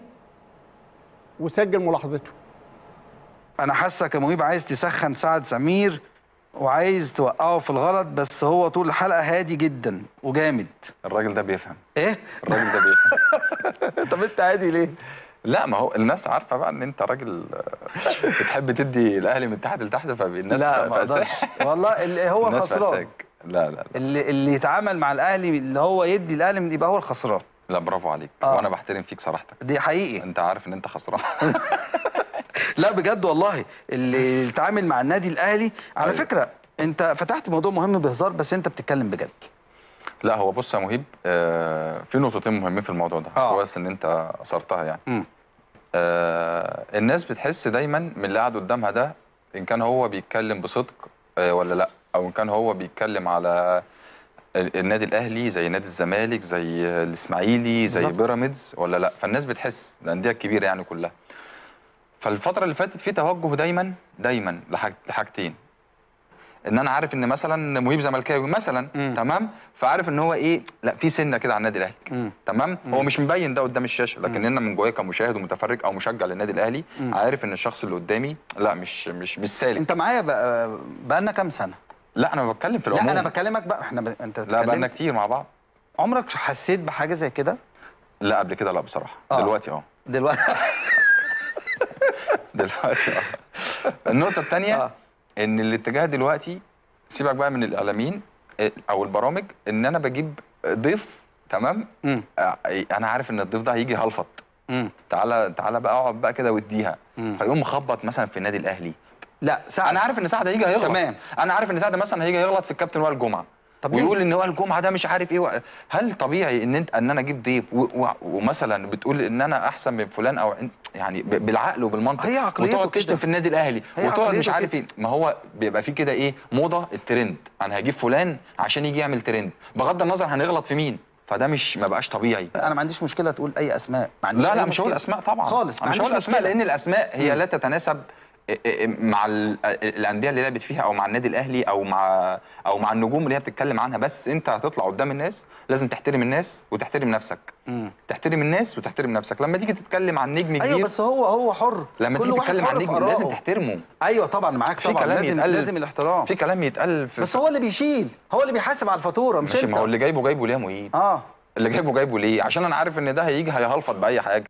وسجل ملاحظته انا حاسك يا مهيب عايز تسخن سعد سمير وعايز توقعه في الغلط بس هو طول الحلقه هادي جدا وجامد الراجل ده بيفهم ايه الراجل ده بيفهم طب انت عادي ليه؟ لا ما هو الناس عارفه بقى ان انت راجل آه، بتحب تدي الاهلي من تحت لتحت فالناس لا ف- ما فأساك. اقدرش والله اللي هو الناس الخسران فأساك. لا لا لا اللي اللي يتعامل مع الاهلي اللي هو يدي الاهلي يبقى هو الخسران لا برافو عليك آه. وانا بحترم فيك صراحتك دي حقيقي انت عارف ان انت خسران لا بجد والله اللي يتعامل مع النادي الاهلي على أيوة. فكره انت فتحت موضوع مهم بهزار بس انت بتتكلم بجد لا هو بص يا مهيب آه في نقطتين مهمين في الموضوع ده آه. كويس ان انت اثرتها يعني مم. آه الناس بتحس دايما من اللي قاعد قدامها ده ان كان هو بيتكلم بصدق آه ولا لا او ان كان هو بيتكلم على ال- النادي الاهلي زي نادي الزمالك زي الاسماعيلي زي بالظبط. بيراميدز ولا لا فالناس بتحس الانديه الكبيره يعني كلها فالفتره اللي فاتت في توجه دايما دايما لحاج- لحاجتين ان انا عارف ان مثلا مهيب زملكاوي مثلا مم. تمام فعارف ان هو ايه لا في سنه كده على النادي الاهلي مم. تمام هو مش مبين ده قدام الشاشه لكن انا من جوايا كمشاهد ومتفرج او مشجع للنادي الاهلي مم. عارف ان الشخص اللي قدامي لا مش مش مش سالك انت معايا بقى بقالنا كام سنه لا انا بتكلم في لا العموم انا بكلمك بقى احنا ب... انت لا بقالنا اتكلمت. كتير مع بعض عمرك حسيت بحاجه زي كده لا قبل كده لا بصراحه آه. دلوقتي اه دلوقتي دلوقتي اه النقطه الثانيه آه. ان الاتجاه دلوقتي سيبك بقى من الاعلاميين إيه، او البرامج ان انا بجيب ضيف تمام مم. آه، انا عارف ان الضيف ده هيجي هلفط مم. تعالى تعالى بقى اقعد بقى كده واديها مم. فيقوم مخبط مثلا في النادي الاهلي لا سعد انا عارف ان سعد هيجي هيغلط تمام. انا عارف ان سعد مثلا هيجي هيغلط في الكابتن وائل جمعه طب ويقول ليه؟ ان وائل جمعه ده مش عارف ايه و... هل طبيعي ان انت ان انا اجيب ضيف و... و... ومثلا بتقول ان انا احسن من فلان او إن- يعني ب... بالعقل وبالمنطق هي عقليته وتقعد كده. تشتم في النادي الاهلي هي وتقعد مش عقليته عارف كده. ايه ما هو بيبقى في كده ايه موضه الترند انا هجيب فلان عشان يجي يعمل ترند بغض النظر هنغلط في مين فده مش ما بقاش طبيعي انا ما عنديش مشكله تقول اي اسماء ما عنديش لا لا أي مش هقول مشكلة. اسماء طبعا خالص أنا ما مش عنديش هقول اسماء مشكلة. لان الاسماء هي مم. لا تتناسب مع ال- الانديه اللي لعبت فيها او مع النادي الاهلي او مع او مع النجوم اللي هي بتتكلم عنها بس انت هتطلع قدام الناس لازم تحترم الناس وتحترم نفسك مم. تحترم الناس وتحترم نفسك لما تيجي تتكلم عن نجم كبير ايوه بس هو هو حر لما كل تيجي واحد تتكلم عن حر في نجم لازم آرائه. تحترمه ايوه طبعا معاك في طبعا كلام لازم يتقال لازم الاحترام في كلام يتقال في بس هو اللي بيشيل هو اللي بيحاسب على الفاتوره مش ماشي انت ما هو اللي جايبه جايبه ليه يا مهيب اه اللي جايبه جايبه ليه عشان انا عارف ان ده هيجي هيهلفط باي حاجه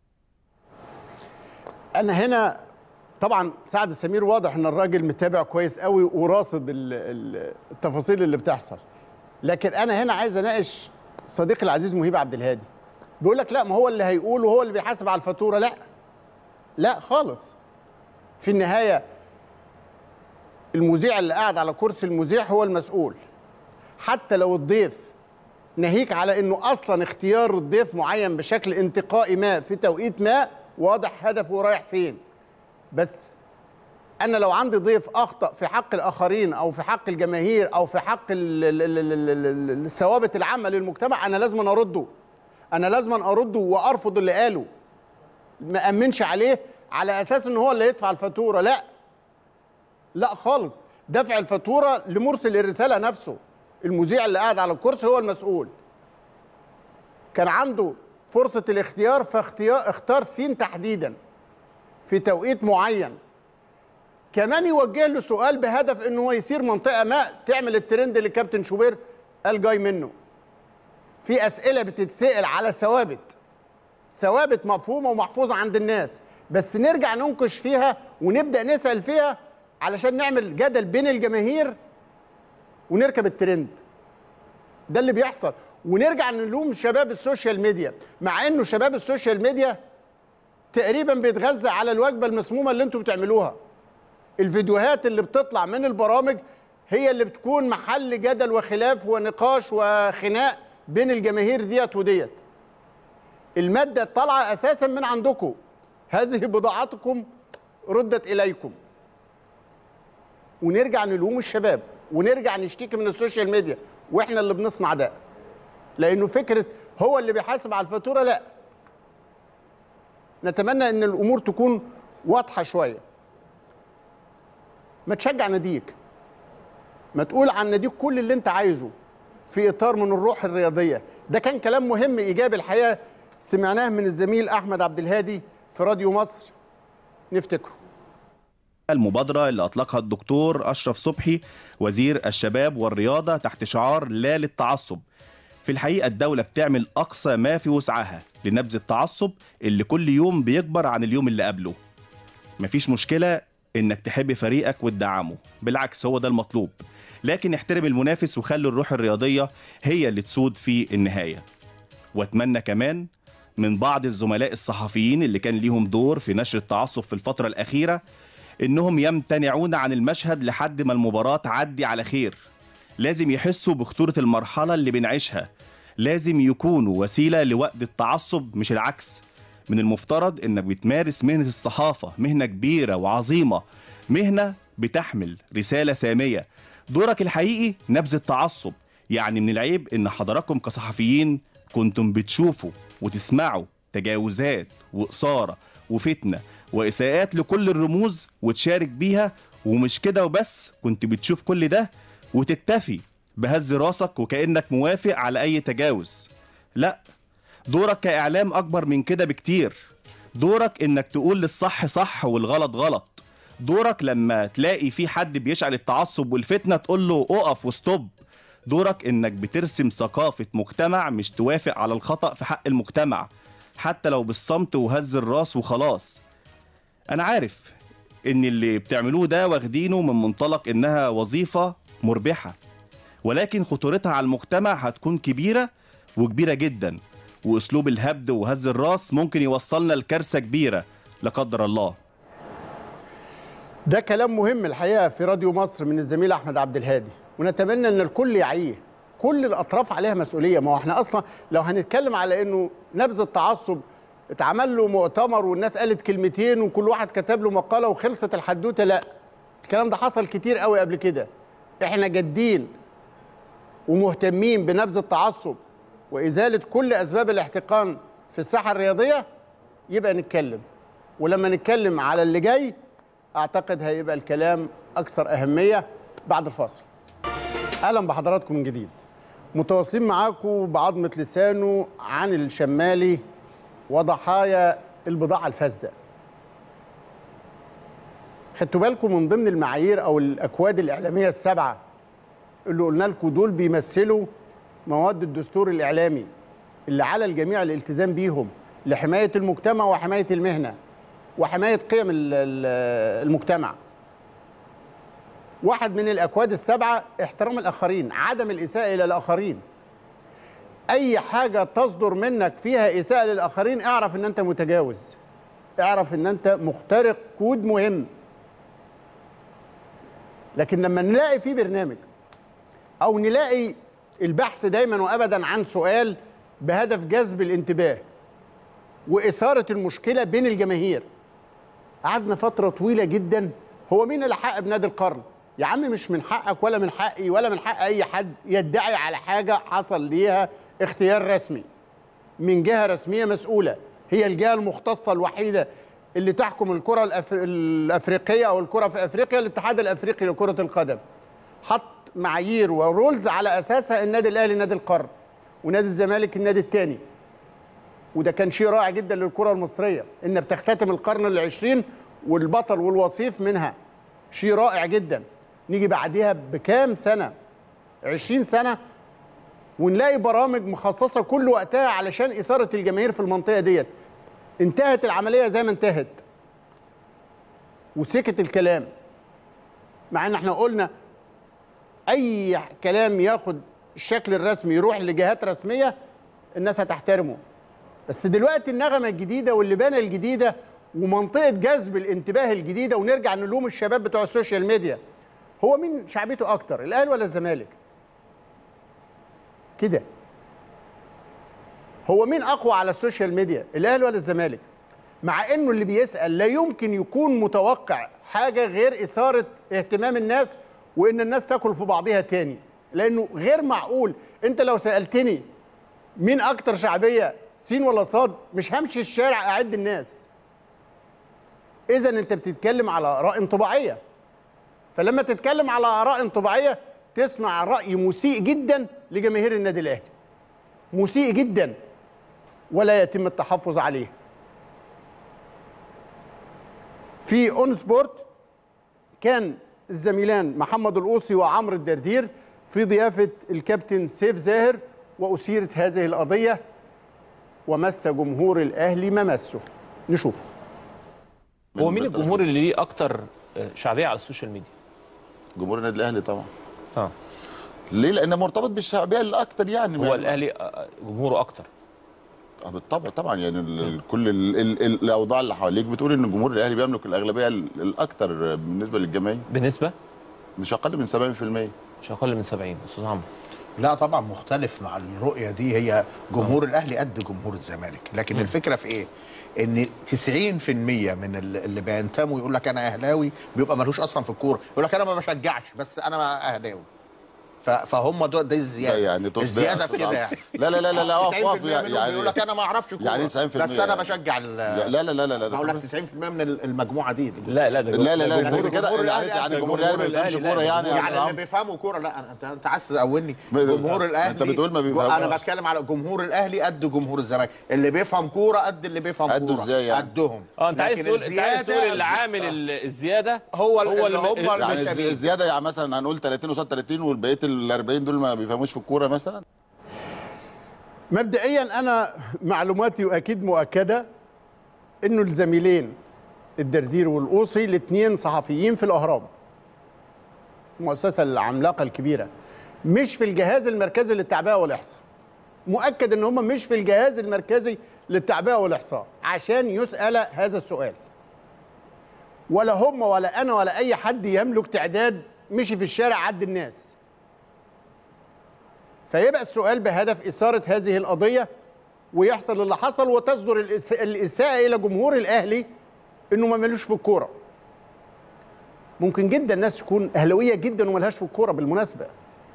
انا هنا طبعا سعد سمير واضح ان الراجل متابع كويس قوي وراصد ال- ال- التفاصيل اللي بتحصل لكن انا هنا عايز اناقش صديقي العزيز مهيب عبد الهادي بيقول لك لا ما هو اللي هيقول وهو اللي بيحاسب على الفاتوره لا لا خالص في النهايه المذيع اللي قاعد على كرسي المذيع هو المسؤول حتى لو الضيف ناهيك على انه اصلا اختيار الضيف معين بشكل انتقائي ما في توقيت ما واضح هدفه رايح فين بس انا لو عندي ضيف اخطا في حق الاخرين او في حق الجماهير او في حق ال- ال- ال- ال- ال- ال- الثوابت العامه للمجتمع انا لازم ارده انا لازم ارده وارفض اللي قاله ما امنش عليه على اساس ان هو اللي يدفع الفاتوره لا لا خالص دفع الفاتوره لمرسل الرساله نفسه المذيع اللي قاعد على الكرسي هو المسؤول كان عنده فرصه الاختيار فاختيار اختار سين تحديدا في توقيت معين كمان يوجه له سؤال بهدف ان هو يصير منطقه ما تعمل الترند اللي كابتن شوبير قال جاي منه في اسئله بتتسال على ثوابت ثوابت مفهومه ومحفوظه عند الناس بس نرجع ننقش فيها ونبدا نسال فيها علشان نعمل جدل بين الجماهير ونركب الترند ده اللي بيحصل ونرجع نلوم شباب السوشيال ميديا مع انه شباب السوشيال ميديا تقريبا بيتغذى على الوجبه المسمومه اللي انتوا بتعملوها الفيديوهات اللي بتطلع من البرامج هي اللي بتكون محل جدل وخلاف ونقاش وخناق بين الجماهير ديت وديت المادة طالعة أساسا من عندكم هذه بضاعتكم ردت إليكم ونرجع نلوم الشباب ونرجع نشتكي من السوشيال ميديا واحنا اللي بنصنع ده لانه فكره هو اللي بيحاسب على الفاتوره لا نتمنى ان الامور تكون واضحه شويه ما تشجع ناديك ما تقول عن ناديك كل اللي انت عايزه في اطار من الروح الرياضيه ده كان كلام مهم ايجابي الحقيقه سمعناه من الزميل احمد عبد الهادي في راديو مصر نفتكره المبادرة اللي أطلقها الدكتور أشرف صبحي وزير الشباب والرياضة تحت شعار لا للتعصب في الحقيقة الدولة بتعمل أقصى ما في وسعها لنبذ التعصب اللي كل يوم بيكبر عن اليوم اللي قبله مفيش مشكلة إنك تحب فريقك وتدعمه بالعكس هو ده المطلوب لكن احترم المنافس وخلي الروح الرياضية هي اللي تسود في النهاية واتمنى كمان من بعض الزملاء الصحفيين اللي كان ليهم دور في نشر التعصب في الفترة الأخيرة إنهم يمتنعون عن المشهد لحد ما المباراة تعدي على خير لازم يحسوا بخطورة المرحلة اللي بنعيشها لازم يكونوا وسيلة لوقت التعصب مش العكس من المفترض إنك بتمارس مهنة الصحافة مهنة كبيرة وعظيمة مهنة بتحمل رسالة سامية دورك الحقيقي نبذ التعصب يعني من العيب إن حضراتكم كصحفيين كنتم بتشوفوا وتسمعوا تجاوزات وإثارة وفتنة وإساءات لكل الرموز وتشارك بيها ومش كده وبس كنت بتشوف كل ده وتكتفي بهز راسك وكأنك موافق على أي تجاوز لا دورك كإعلام أكبر من كده بكتير دورك إنك تقول للصح صح والغلط غلط دورك لما تلاقي في حد بيشعل التعصب والفتنة تقول له اقف وستوب دورك إنك بترسم ثقافة مجتمع مش توافق على الخطأ في حق المجتمع حتى لو بالصمت وهز الراس وخلاص أنا عارف إن اللي بتعملوه ده واخدينه من منطلق إنها وظيفة مربحة ولكن خطورتها على المجتمع هتكون كبيرة وكبيرة جدا وأسلوب الهبد وهز الراس ممكن يوصلنا لكارثة كبيرة لا قدر الله ده كلام مهم الحقيقه في راديو مصر من الزميل احمد عبد الهادي ونتمنى ان الكل يعيه كل الاطراف عليها مسؤوليه ما هو احنا اصلا لو هنتكلم على انه نبذ التعصب اتعمل له مؤتمر والناس قالت كلمتين وكل واحد كتب له مقاله وخلصت الحدوته لا الكلام ده حصل كتير قوي قبل كده احنا جادين ومهتمين بنبذ التعصب وازاله كل اسباب الاحتقان في الساحه الرياضيه يبقى نتكلم ولما نتكلم على اللي جاي اعتقد هيبقى الكلام اكثر اهميه بعد الفاصل اهلا بحضراتكم من جديد متواصلين معاكم بعظمه لسانه عن الشمالي وضحايا البضاعه الفاسده خدتوا بالكم من ضمن المعايير او الاكواد الاعلاميه السبعه اللي قلنا لكم دول بيمثلوا مواد الدستور الاعلامي اللي على الجميع الالتزام بيهم لحمايه المجتمع وحمايه المهنه وحمايه قيم ال- ال- المجتمع واحد من الاكواد السبعه احترام الاخرين عدم الاساءه الى الاخرين اي حاجه تصدر منك فيها اساءه للاخرين اعرف ان انت متجاوز اعرف ان انت مخترق كود مهم لكن لما نلاقي في برنامج او نلاقي البحث دايما وابدا عن سؤال بهدف جذب الانتباه واثاره المشكله بين الجماهير قعدنا فتره طويله جدا هو مين اللي حق بنادي القرن يا عم مش من حقك ولا من حقي ولا من حق اي حد يدعي على حاجه حصل ليها اختيار رسمي من جهه رسميه مسؤوله هي الجهه المختصه الوحيده اللي تحكم الكره الأفر... الافريقيه او الكره في افريقيا الاتحاد الافريقي لكره القدم حط معايير ورولز على اساسها النادي الاهلي نادي القرن ونادي الزمالك النادي الثاني وده كان شيء رائع جدا للكره المصريه ان بتختتم القرن العشرين والبطل والوصيف منها شيء رائع جدا نيجي بعديها بكام سنه 20 سنه ونلاقي برامج مخصصه كل وقتها علشان اثاره الجماهير في المنطقه ديت انتهت العمليه زي ما انتهت وسكت الكلام مع ان احنا قلنا اي كلام ياخد الشكل الرسمي يروح لجهات رسميه الناس هتحترمه بس دلوقتي النغمه الجديده واللبانه الجديده ومنطقه جذب الانتباه الجديده ونرجع نلوم الشباب بتوع السوشيال ميديا هو مين شعبيته اكتر الاهلي ولا الزمالك كده هو مين اقوى على السوشيال ميديا الاهلي ولا الزمالك مع انه اللي بيسال لا يمكن يكون متوقع حاجه غير اثاره اهتمام الناس وان الناس تاكل في بعضها تاني لانه غير معقول انت لو سالتني مين اكتر شعبيه سين ولا صاد مش همشي الشارع اعد الناس اذا انت بتتكلم على اراء انطباعيه فلما تتكلم على اراء انطباعيه تسمع راي مسيء جدا لجماهير النادي الاهلي مسيء جدا ولا يتم التحفظ عليه في اون سبورت كان الزميلان محمد القوصي وعمرو الدردير في ضيافه الكابتن سيف زاهر واثيرت هذه القضيه ومس جمهور الاهلي ما مسه نشوف هو مين الجمهور اللي ليه اكتر آه، شعبيه على السوشيال ميديا جمهور النادي الاهلي طبعا اه ليه لانه مرتبط بالشعبيه الاكتر يعني هو ما- الاهلي آه، جمهوره اكتر آه بالطبع طبعا يعني ال- ال- كل ال ال ال الاوضاع اللي حواليك بتقول ان جمهور الاهلي بيملك الاغلبيه ال- الاكتر بالنسبه للجماهير بنسبه مش اقل من 70% مش اقل من 70 استاذ عمرو لا طبعا مختلف مع الرؤيه دي هي جمهور الاهلي قد جمهور الزمالك لكن الفكره في ايه ان 90% من ال- اللي بينتموا يقول لك انا اهلاوي بيبقى ملوش اصلا في الكوره يقول لك انا ما بشجعش بس انا اهلاوي ف- فهم دول دي الزياده لا يعني تقصد الزياده في إيه؟ كده يعني لا لا لا لا لا اقف 90% اقف منهم يعني بيقول لك انا ما اعرفش كوره يعني 90% بس انا يعني. بشجع ال- لا لا لا لا لا بقول لك 90% من ال- المجموعه دي لا لا ده لا لا لا ده انت جمهور- كده جمهور يعني الأهلي يعني ده جمهور جمهور الاهلي ما بيفهمش الأهلي، لا، كوره يعني جمهور يعني يا اللي عم. بيفهموا كوره لا انت انت عايز تقولني ما- جمهور الاهلي أنت بتقول ما جو- بيفهموش. انا بتكلم على جمهور الاهلي قد جمهور الزمالك اللي بيفهم كوره قد اللي بيفهم قده كوره إزاي يعني؟ قدهم اه انت عايز لكن تقول انت عايز الزيادة- تقول اللي عامل ال- الزياده هو ال- هو اللي هم يعني مش الزي- الزياده يعني مثلا هنقول 30 قصاد 30 والبقيه ال 40 دول ما بيفهموش في الكوره مثلا مبدئيا انا معلوماتي واكيد مؤكده انه الزميلين الدردير والقوصي الاثنين صحفيين في الاهرام المؤسسه العملاقه الكبيره مش في الجهاز المركزي للتعبئه والاحصاء مؤكد ان هم مش في الجهاز المركزي للتعبئه والاحصاء عشان يسال هذا السؤال ولا هم ولا انا ولا اي حد يملك تعداد مشي في الشارع عد الناس فيبقى السؤال بهدف إثارة هذه القضية ويحصل اللي حصل وتصدر الإس- الإساءة إلى جمهور الأهلي إنه ما ملوش في الكورة ممكن جدا الناس تكون أهلوية جدا وملهاش في الكورة بالمناسبة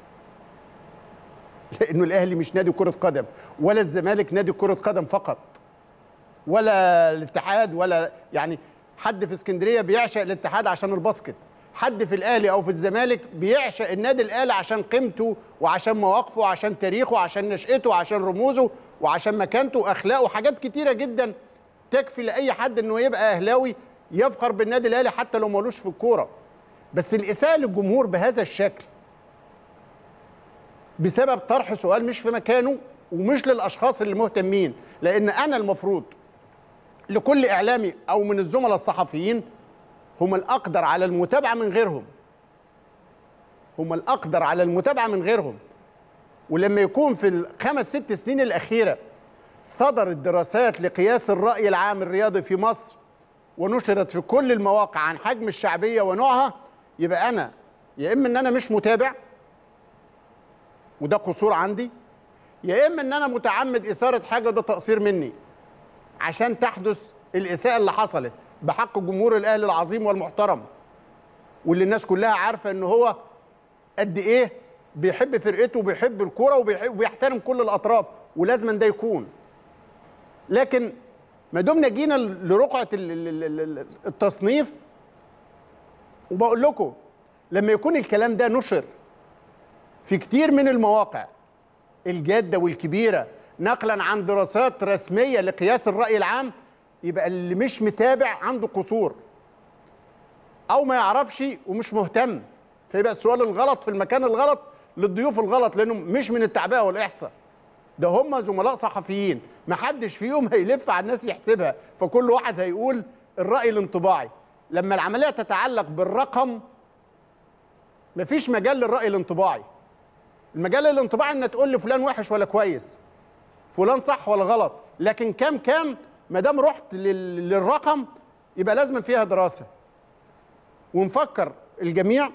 لأنه الأهلي مش نادي كرة قدم ولا الزمالك نادي كرة قدم فقط ولا الاتحاد ولا يعني حد في اسكندريه بيعشق الاتحاد عشان الباسكت حد في الاهلي او في الزمالك بيعشق النادي الاهلي عشان قيمته وعشان مواقفه وعشان تاريخه وعشان نشأته وعشان رموزه وعشان مكانته واخلاقه حاجات كتيره جدا تكفي لاي حد انه يبقى اهلاوي يفخر بالنادي الاهلي حتى لو ملوش في الكوره بس الاساءه للجمهور بهذا الشكل بسبب طرح سؤال مش في مكانه ومش للاشخاص اللي مهتمين لان انا المفروض لكل اعلامي او من الزملاء الصحفيين هم الاقدر على المتابعه من غيرهم هم الاقدر على المتابعه من غيرهم ولما يكون في الخمس ست سنين الاخيره صدرت دراسات لقياس الراي العام الرياضي في مصر ونشرت في كل المواقع عن حجم الشعبيه ونوعها يبقى انا يا اما ان انا مش متابع وده قصور عندي يا اما ان انا متعمد اثاره حاجه ده تقصير مني عشان تحدث الاساءه اللي حصلت بحق جمهور الاهلي العظيم والمحترم واللي الناس كلها عارفه ان هو قد ايه بيحب فرقته وبيحب الكوره وبيحب- وبيحترم كل الاطراف ولازم ده يكون لكن ما دمنا جينا لرقعه ال- ال- ال- ال- التصنيف وبقول لكم لما يكون الكلام ده نشر في كتير من المواقع الجاده والكبيره نقلا عن دراسات رسميه لقياس الراي العام يبقى اللي مش متابع عنده قصور او ما يعرفش ومش مهتم فيبقى السؤال الغلط في المكان الغلط للضيوف الغلط لانه مش من التعبئه والاحصاء ده هم زملاء صحفيين ما حدش فيهم هيلف على الناس يحسبها فكل واحد هيقول الراي الانطباعي لما العمليه تتعلق بالرقم مفيش مجال للراي الانطباعي المجال الانطباعي ان تقول لي فلان وحش ولا كويس فلان صح ولا غلط لكن كام كام ما دام رحت لل- للرقم يبقى لازم فيها دراسه ونفكر الجميع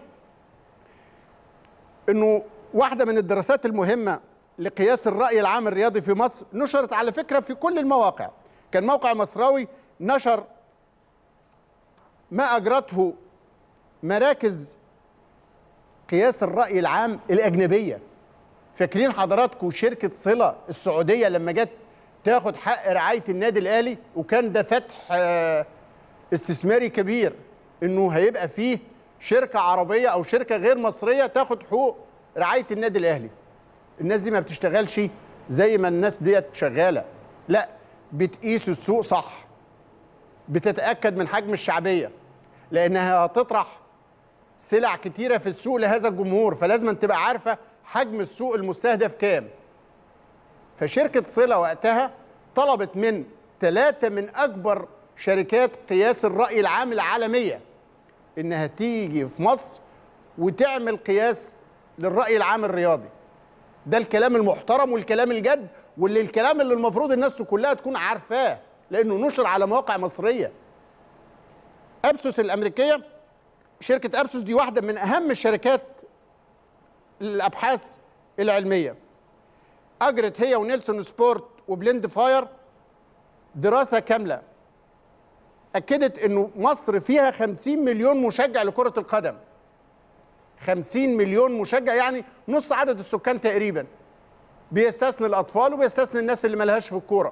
انه واحده من الدراسات المهمه لقياس الراي العام الرياضي في مصر نشرت على فكره في كل المواقع كان موقع مصراوي نشر ما اجرته مراكز قياس الراي العام الاجنبيه فاكرين حضراتكم شركه صله السعوديه لما جت تاخد حق رعايه النادي الاهلي وكان ده فتح آه، استثماري كبير انه هيبقى فيه شركه عربيه او شركه غير مصريه تاخد حقوق رعايه النادي الاهلي الناس دي ما بتشتغلش زي ما الناس ديت شغاله لا بتقيس السوق صح بتتاكد من حجم الشعبيه لانها هتطرح سلع كتيره في السوق لهذا الجمهور فلازم تبقى عارفه حجم السوق المستهدف كام فشركه صله وقتها طلبت من ثلاثه من اكبر شركات قياس الراي العام العالميه انها تيجي في مصر وتعمل قياس للراي العام الرياضي ده الكلام المحترم والكلام الجد واللي الكلام اللي المفروض الناس كلها تكون عارفاه لانه نشر على مواقع مصريه ابسوس الامريكيه شركه ابسوس دي واحده من اهم الشركات الابحاث العلميه اجرت هي ونيلسون سبورت وبلند فاير دراسه كامله اكدت انه مصر فيها 50 مليون مشجع لكره القدم 50 مليون مشجع يعني نص عدد السكان تقريبا بيستثني الاطفال وبيستثني الناس اللي ملهاش في الكوره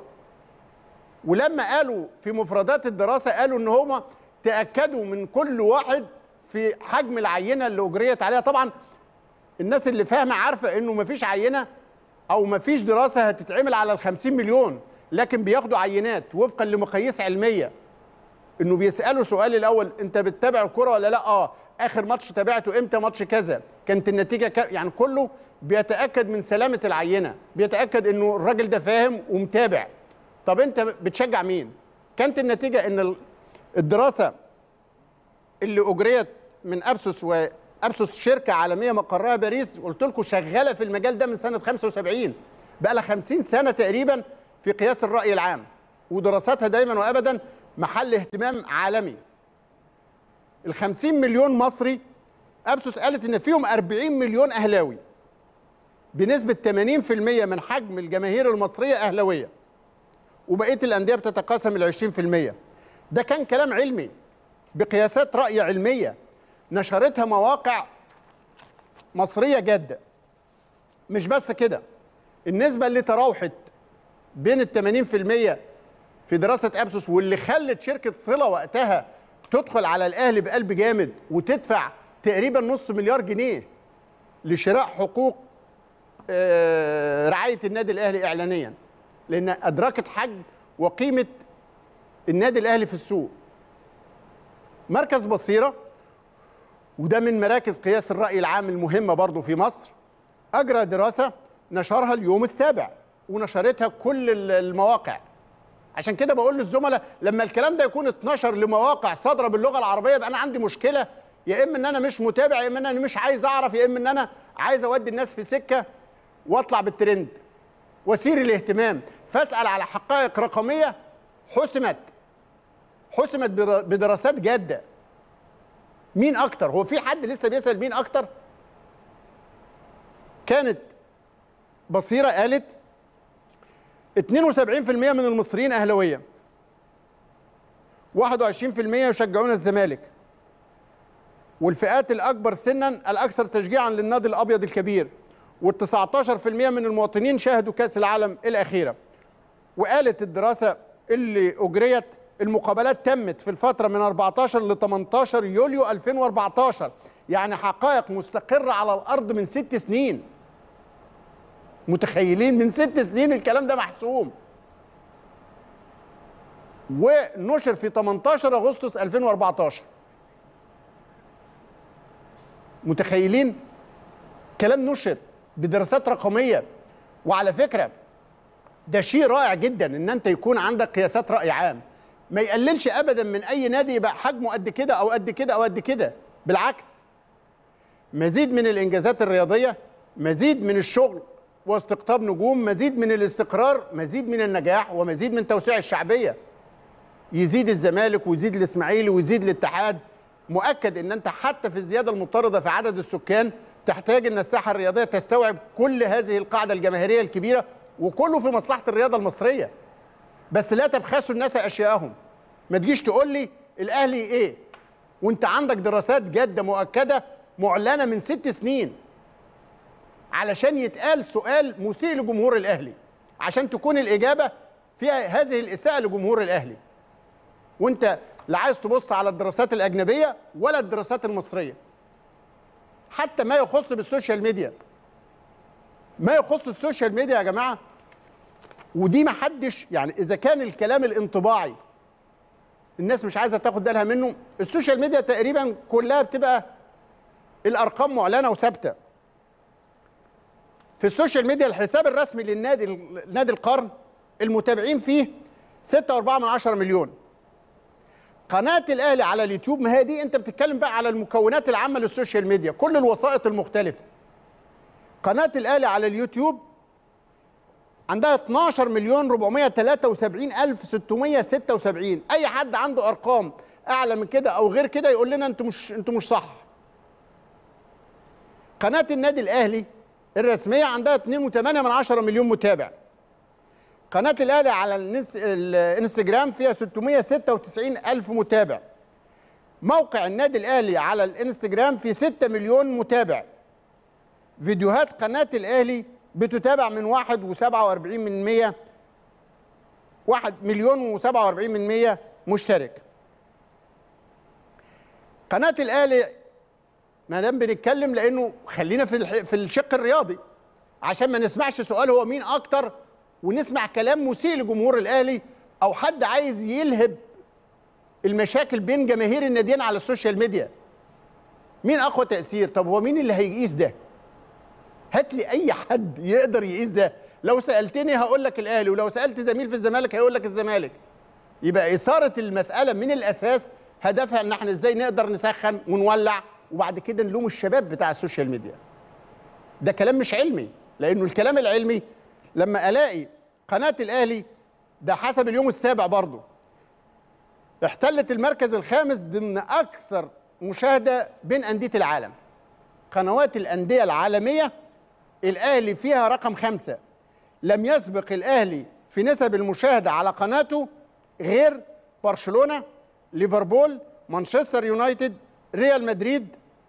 ولما قالوا في مفردات الدراسه قالوا ان هم تاكدوا من كل واحد في حجم العينه اللي اجريت عليها طبعا الناس اللي فاهمه عارفه انه مفيش عينه او مفيش دراسه هتتعمل على ال 50 مليون لكن بياخدوا عينات وفقا لمقاييس علميه انه بيسالوا سؤال الاول انت بتتابع الكره ولا لا اه اخر ماتش تابعته امتى ماتش كذا كانت النتيجه ك... يعني كله بيتاكد من سلامه العينه بيتاكد انه الراجل ده فاهم ومتابع طب انت بتشجع مين كانت النتيجه ان ال- الدراسه اللي اجريت من ابسوس وابسوس شركه عالميه مقرها باريس قلت لكم شغاله في المجال ده من سنه 75 بقى لها 50 سنه تقريبا في قياس الراي العام ودراساتها دايما وابدا محل اهتمام عالمي ال 50 مليون مصري ابسوس قالت ان فيهم 40 مليون اهلاوي بنسبه 80% من حجم الجماهير المصريه اهلاويه وبقيه الانديه بتتقاسم ال 20% ده كان كلام علمي بقياسات رأي علمية نشرتها مواقع مصرية جادة مش بس كده النسبة اللي تراوحت بين ال 80% في دراسة أبسوس واللي خلت شركة صلة وقتها تدخل على الأهلي بقلب جامد وتدفع تقريبا نص مليار جنيه لشراء حقوق آه، رعاية النادي الأهلي إعلانيا لأن أدركت حجم وقيمة النادي الأهلي في السوق مركز بصيرة وده من مراكز قياس الرأي العام المهمة برضو في مصر أجرى دراسة نشرها اليوم السابع ونشرتها كل ال- المواقع عشان كده بقول للزملاء لما الكلام ده يكون اتنشر لمواقع صادرة باللغة العربية يبقى أنا عندي مشكلة يا إما إن أنا مش متابع يا إما إن أنا مش عايز أعرف يا إما إن أنا عايز أودي الناس في سكة وأطلع بالترند وأثير الاهتمام فأسأل على حقائق رقمية حسمت حسمت بر- بدراسات جاده مين اكتر هو في حد لسه بيسال مين اكتر كانت بصيره قالت 72% من المصريين اهلاويه 21% يشجعون الزمالك والفئات الاكبر سنا الاكثر تشجيعا للنادي الابيض الكبير وال19% من المواطنين شاهدوا كاس العالم الاخيره وقالت الدراسه اللي اجريت المقابلات تمت في الفتره من 14 ل 18 يوليو 2014 يعني حقائق مستقره على الارض من ست سنين متخيلين من ست سنين الكلام ده محسوم ونشر في 18 اغسطس 2014 متخيلين كلام نشر بدراسات رقميه وعلى فكره ده شيء رائع جدا ان انت يكون عندك قياسات راي عام ما يقللش ابدا من اي نادي يبقى حجمه قد كده او قد كده او قد كده بالعكس مزيد من الانجازات الرياضيه مزيد من الشغل واستقطاب نجوم مزيد من الاستقرار مزيد من النجاح ومزيد من توسيع الشعبيه يزيد الزمالك ويزيد الاسماعيلي ويزيد الاتحاد مؤكد ان انت حتى في الزياده المضطرده في عدد السكان تحتاج ان الساحه الرياضيه تستوعب كل هذه القاعده الجماهيريه الكبيره وكله في مصلحه الرياضه المصريه بس لا تبخسوا الناس اشياءهم ما تجيش تقول لي الاهلي ايه وانت عندك دراسات جاده مؤكده معلنه من ست سنين علشان يتقال سؤال مسيء لجمهور الاهلي عشان تكون الاجابه فيها هذه الاساءه لجمهور الاهلي وانت لا عايز تبص على الدراسات الاجنبيه ولا الدراسات المصريه حتى ما يخص بالسوشيال ميديا ما يخص السوشيال ميديا يا جماعه ودي ما حدش يعني اذا كان الكلام الانطباعي الناس مش عايزه تاخد بالها منه السوشيال ميديا تقريبا كلها بتبقى الارقام معلنه وثابته في السوشيال ميديا الحساب الرسمي للنادي نادي القرن المتابعين فيه 6.4 مليون قناة الأهلي على اليوتيوب ما هي دي أنت بتتكلم بقى على المكونات العامة للسوشيال ميديا كل الوسائط المختلفة قناة الأهلي على اليوتيوب عندها 12 مليون 473 ألف 676 أي حد عنده أرقام أعلى من كده أو غير كده يقول لنا أنتوا مش أنتوا مش صح قناة النادي الأهلي الرسمية عندها 2.8 مليون متابع قناة الأهلي على النس- الانستجرام فيها 696 ألف متابع موقع النادي الأهلي على الانستجرام فيه 6 مليون متابع فيديوهات قناة الأهلي بتتابع من واحد وسبعة وأربعين من مية واحد مليون وسبعة وأربعين من مية مشترك قناة الأهلي ما دام بنتكلم لأنه خلينا في الح- في الشق الرياضي عشان ما نسمعش سؤال هو مين أكتر ونسمع كلام مسيء لجمهور الأهلي أو حد عايز يلهب المشاكل بين جماهير الناديين على السوشيال ميديا مين أقوى تأثير طب هو مين اللي هيقيس ده هات لي اي حد يقدر يقيس ده لو سالتني هقول لك الاهلي ولو سالت زميل في الزمالك هيقول لك الزمالك يبقى اثاره المساله من الاساس هدفها ان احنا ازاي نقدر نسخن ونولع وبعد كده نلوم الشباب بتاع السوشيال ميديا ده كلام مش علمي لانه الكلام العلمي لما الاقي قناه الاهلي ده حسب اليوم السابع برضه احتلت المركز الخامس ضمن اكثر مشاهده بين انديه العالم قنوات الانديه العالميه الاهلي فيها رقم خمسة لم يسبق الاهلي في نسب المشاهده على قناته غير برشلونه ليفربول مانشستر يونايتد ريال مدريد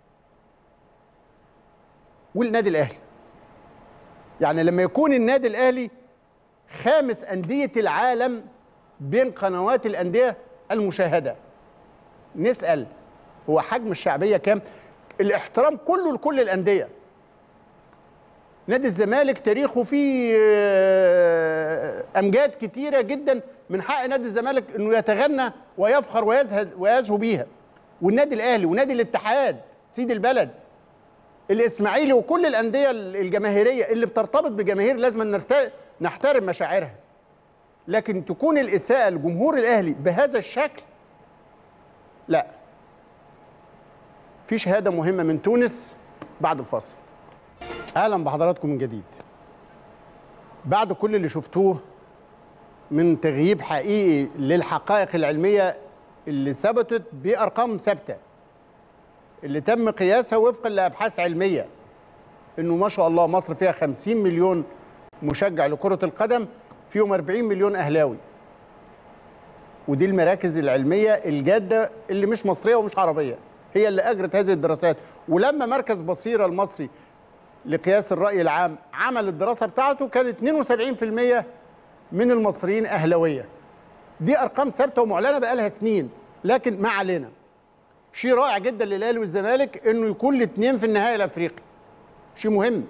والنادي الاهلي يعني لما يكون النادي الاهلي خامس انديه العالم بين قنوات الانديه المشاهده نسال هو حجم الشعبيه كام الاحترام كله لكل الانديه نادي الزمالك تاريخه فيه آه، امجاد كتيره جدا من حق نادي الزمالك انه يتغنى ويفخر ويزهد ويزهو بيها والنادي الاهلي ونادي الاتحاد سيد البلد الاسماعيلي وكل الانديه الجماهيريه اللي بترتبط بجماهير لازم نرت- نحترم مشاعرها لكن تكون الاساءه لجمهور الاهلي بهذا الشكل لا في شهاده مهمه من تونس بعد الفاصل اهلا بحضراتكم من جديد بعد كل اللي شفتوه من تغييب حقيقي للحقائق العلميه اللي ثبتت بارقام ثابته اللي تم قياسها وفقا لابحاث علميه انه ما شاء الله مصر فيها 50 مليون مشجع لكره القدم فيهم 40 مليون اهلاوي ودي المراكز العلميه الجاده اللي مش مصريه ومش عربيه هي اللي اجرت هذه الدراسات ولما مركز بصيره المصري لقياس الراي العام عمل الدراسه بتاعته كانت 72% من المصريين اهلاويه دي ارقام ثابته ومعلنه بقالها سنين لكن ما علينا شيء رائع جدا للاهلي والزمالك انه يكون الاثنين في النهائي الافريقي شيء مهم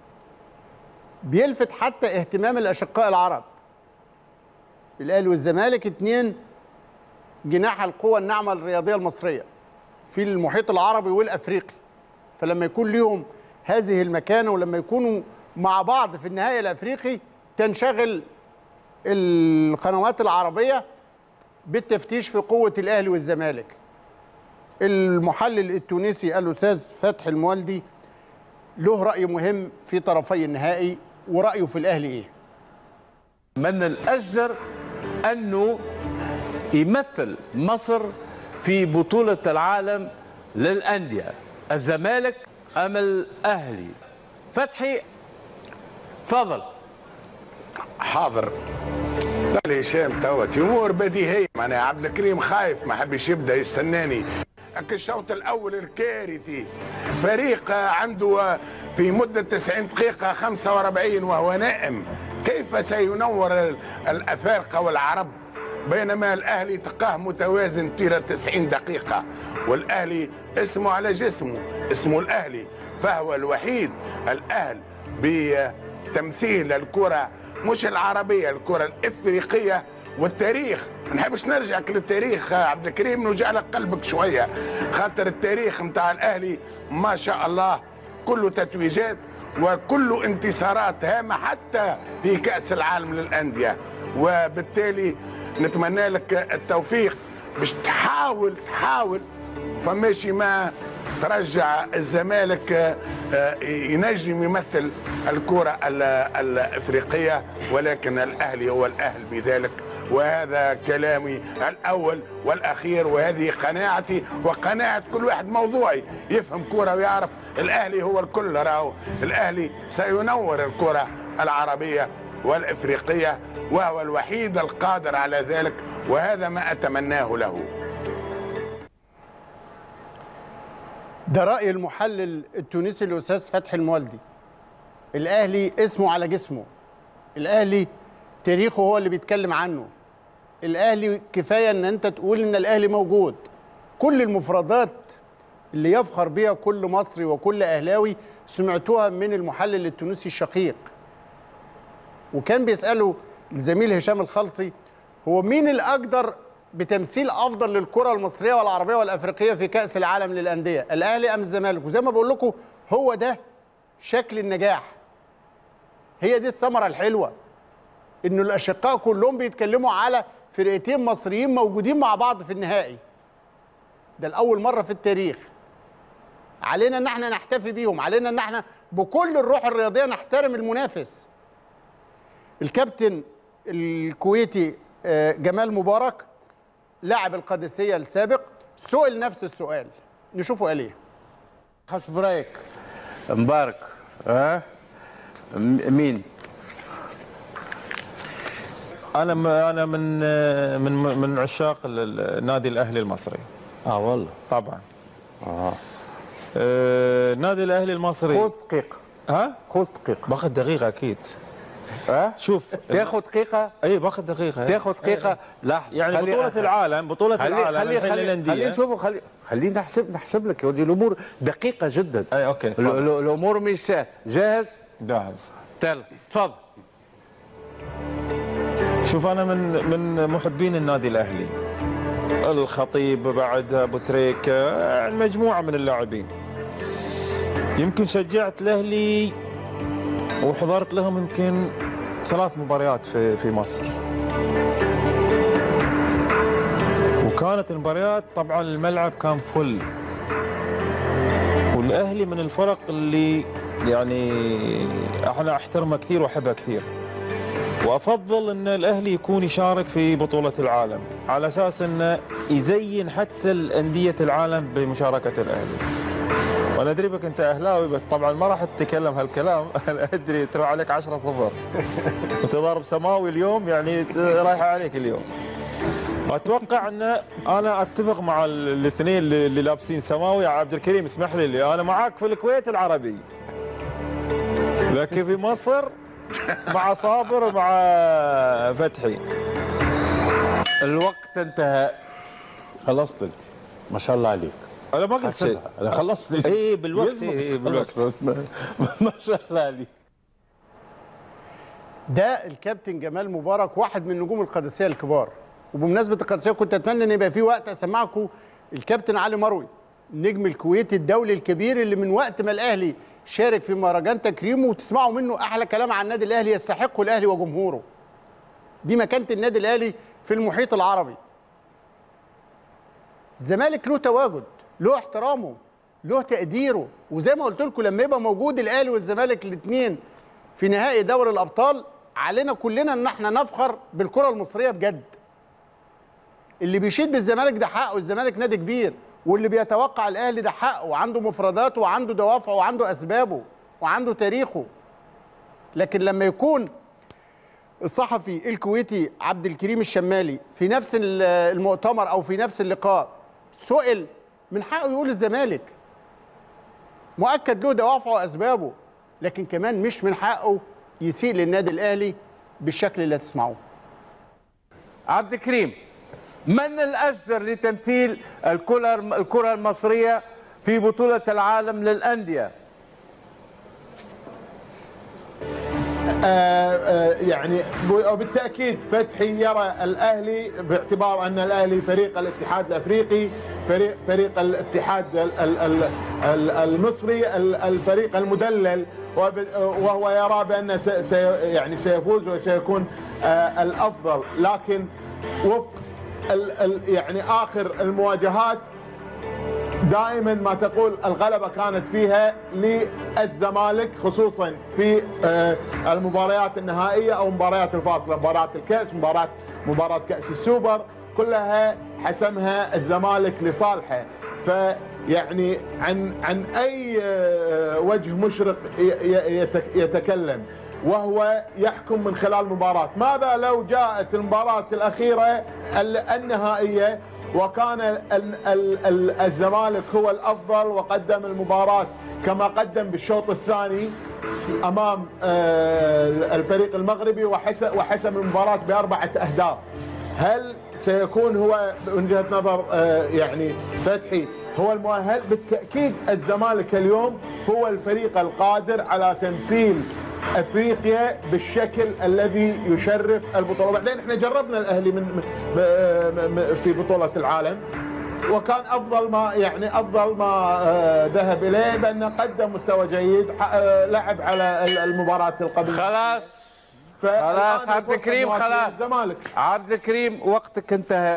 بيلفت حتى اهتمام الاشقاء العرب الاهلي والزمالك اثنين جناح القوى الناعمه الرياضيه المصريه في المحيط العربي والافريقي فلما يكون ليهم هذه المكانه ولما يكونوا مع بعض في النهائي الافريقي تنشغل القنوات العربيه بالتفتيش في قوه الاهلي والزمالك المحلل التونسي الاستاذ فتحي الموالدي له راي مهم في طرفي النهائي ورايه في الاهلي ايه من الأجدر أنه يمثل مصر في بطولة العالم للأندية الزمالك أم الأهلي فتحي تفضل حاضر قال هشام توا تيمور بديهية معناها عبد الكريم خايف ما حبش يبدا يستناني لكن الشوط الاول الكارثي فريق عنده في مدة 90 دقيقة 45 وهو نائم كيف سينور ال- الأفارقة والعرب بينما الأهلي تلقاه متوازن طيلة 90 دقيقة والأهلي اسمه على جسمه اسمه الأهلي فهو الوحيد الأهل بتمثيل الكرة مش العربية الكرة الإفريقية والتاريخ ما نحبش نرجع للتاريخ آه، عبد الكريم نرجع لك قلبك شوية خاطر التاريخ متاع الأهلي ما شاء الله كله تتويجات وكله انتصارات هامة حتى في كأس العالم للأندية وبالتالي نتمنى لك التوفيق باش تحاول تحاول فماشي ما ترجع الزمالك آه، آه، ينجم يمثل الكرة ال- الأفريقية ولكن الأهلي هو الأهل بذلك وهذا كلامي الأول والأخير وهذه قناعتي وقناعة كل واحد موضوعي يفهم كرة ويعرف الأهلي هو الكل راهو الأهلي سينور الكرة العربية والإفريقية وهو الوحيد القادر على ذلك وهذا ما أتمناه له ده راي المحلل التونسي الاستاذ فتحي الموالدي الاهلي اسمه على جسمه الاهلي تاريخه هو اللي بيتكلم عنه الاهلي كفايه ان انت تقول ان الاهلي موجود كل المفردات اللي يفخر بها كل مصري وكل اهلاوي سمعتوها من المحلل التونسي الشقيق وكان بيساله الزميل هشام الخلصي هو مين الاقدر بتمثيل افضل للكره المصريه والعربيه والافريقيه في كاس العالم للانديه الاهلي ام الزمالك وزي ما بقول لكم هو ده شكل النجاح هي دي الثمره الحلوه انه الاشقاء كلهم بيتكلموا على فرقتين مصريين موجودين مع بعض في النهائي ده لاول مره في التاريخ علينا ان احنا نحتفي بيهم علينا ان احنا بكل الروح الرياضيه نحترم المنافس الكابتن الكويتي آه، جمال مبارك لاعب القادسيه السابق سئل نفس السؤال نشوفه قال ايه حسب رايك مبارك ها م- مين انا م- انا من من من عشاق ال- ال- النادي الاهلي المصري اه والله طبعا اه آه، النادي الاهلي المصري خذ دقيقه ها خذ دقيقه باخذ دقيقه اكيد ها شوف تاخذ دقيقه اي باخذ دقيقه تاخذ دقيقه لحظه يعني خلي- بطولة العالم بطولة خلي العالم خلي الحين خلي للأندية. خلينا نشوفوا خلي خلينا نحسب نحسب لك يا ودي الامور دقيقه جدا اي اوكي ال- تفضل. ال- الامور مش سهل جاهز جاهز تل تفضل شوف انا من من محبين النادي الاهلي الخطيب بعد ابو تريكه يعني مجموعه من اللاعبين يمكن شجعت الاهلي وحضرت لهم يمكن ثلاث مباريات في في مصر وكانت المباريات طبعا الملعب كان فل والاهلي من الفرق اللي يعني انا احترمها كثير واحبها كثير وافضل ان الاهلي يكون يشارك في بطوله العالم على اساس انه يزين حتى الانديه العالم بمشاركه الاهلي وانا ادري بك انت اهلاوي بس طبعا ما راح تتكلم هالكلام انا ادري تروح عليك 10 صفر وتضارب سماوي اليوم يعني رايحه عليك اليوم اتوقع ان انا اتفق مع ال- الاثنين اللي اللي لابسين سماوي يا عبد الكريم اسمح لي اللي انا معاك في الكويت العربي لكن في مصر مع صابر ومع فتحي الوقت انتهى خلصت انت ما شاء الله عليك انا ما قلت شيء انا خلصت اي بالوقت يزبط اي بالوقت خلص. ما شاء الله عليك ده الكابتن جمال مبارك واحد من نجوم القادسيه الكبار وبمناسبه القادسيه كنت اتمنى ان يبقى في وقت اسمعكم الكابتن علي مروي النجم الكويتي الدولي الكبير اللي من وقت ما الاهلي شارك في مهرجان تكريمه وتسمعوا منه احلى كلام عن النادي الاهلي يستحقه الاهلي وجمهوره دي مكانه النادي الاهلي في المحيط العربي الزمالك له تواجد له احترامه له تقديره وزي ما قلت لكم لما يبقى موجود الاهلي والزمالك الاثنين في نهائي دوري الابطال علينا كلنا ان احنا نفخر بالكره المصريه بجد اللي بيشيد بالزمالك ده حقه الزمالك نادي كبير واللي بيتوقع الاهلي ده حقه وعنده مفرداته وعنده دوافعه وعنده اسبابه وعنده تاريخه لكن لما يكون الصحفي الكويتي عبد الكريم الشمالي في نفس ال- المؤتمر او في نفس اللقاء سئل من حقه يقول الزمالك مؤكد له دوافعه واسبابه لكن كمان مش من حقه يسيء للنادي الاهلي بالشكل اللي هتسمعوه عبد الكريم من الأجدر لتمثيل الكرة الكرة المصرية في بطولة العالم للأندية آه، آه، يعني ب- بالتاكيد فتحي يرى الاهلي باعتبار ان الاهلي فريق الاتحاد الافريقي فريق فريق الاتحاد ال- ال- ال- ال- المصري ال- الفريق المدلل وب- وهو يرى بان سي سي- يعني سيفوز وسيكون آه، الافضل لكن وفق ال- ال- يعني اخر المواجهات دائما ما تقول الغلبه كانت فيها للزمالك خصوصا في آه، المباريات النهائيه او مباريات الفاصله مباراه الكاس مباراه مباراه كاس السوبر كلها حسمها الزمالك لصالحه فيعني عن عن اي آه، وجه مشرق ي- ي- يتك- يتكلم وهو يحكم من خلال مباراة ماذا لو جاءت المباراة الأخيرة ال- النهائية وكان ال- ال- ال- الزمالك هو الأفضل وقدم المباراة كما قدم بالشوط الثاني أمام آه، الفريق المغربي وحس- وحسم المباراة بأربعة أهداف هل سيكون هو من وجهة نظر آه، يعني فتحي هو المؤهل بالتأكيد الزمالك اليوم هو الفريق القادر على تمثيل افريقيا بالشكل الذي يشرف البطوله، بعدين احنا جربنا الاهلي من من- ب- م- في بطوله العالم وكان افضل ما يعني افضل ما آه، ذهب اليه بانه قدم مستوى جيد ح- آه، لعب على ال- المباراه القبل خلاص فالآن خلاص عبد الفرصة الكريم مواجهة خلاص الزمالك عبد الكريم وقتك انتهى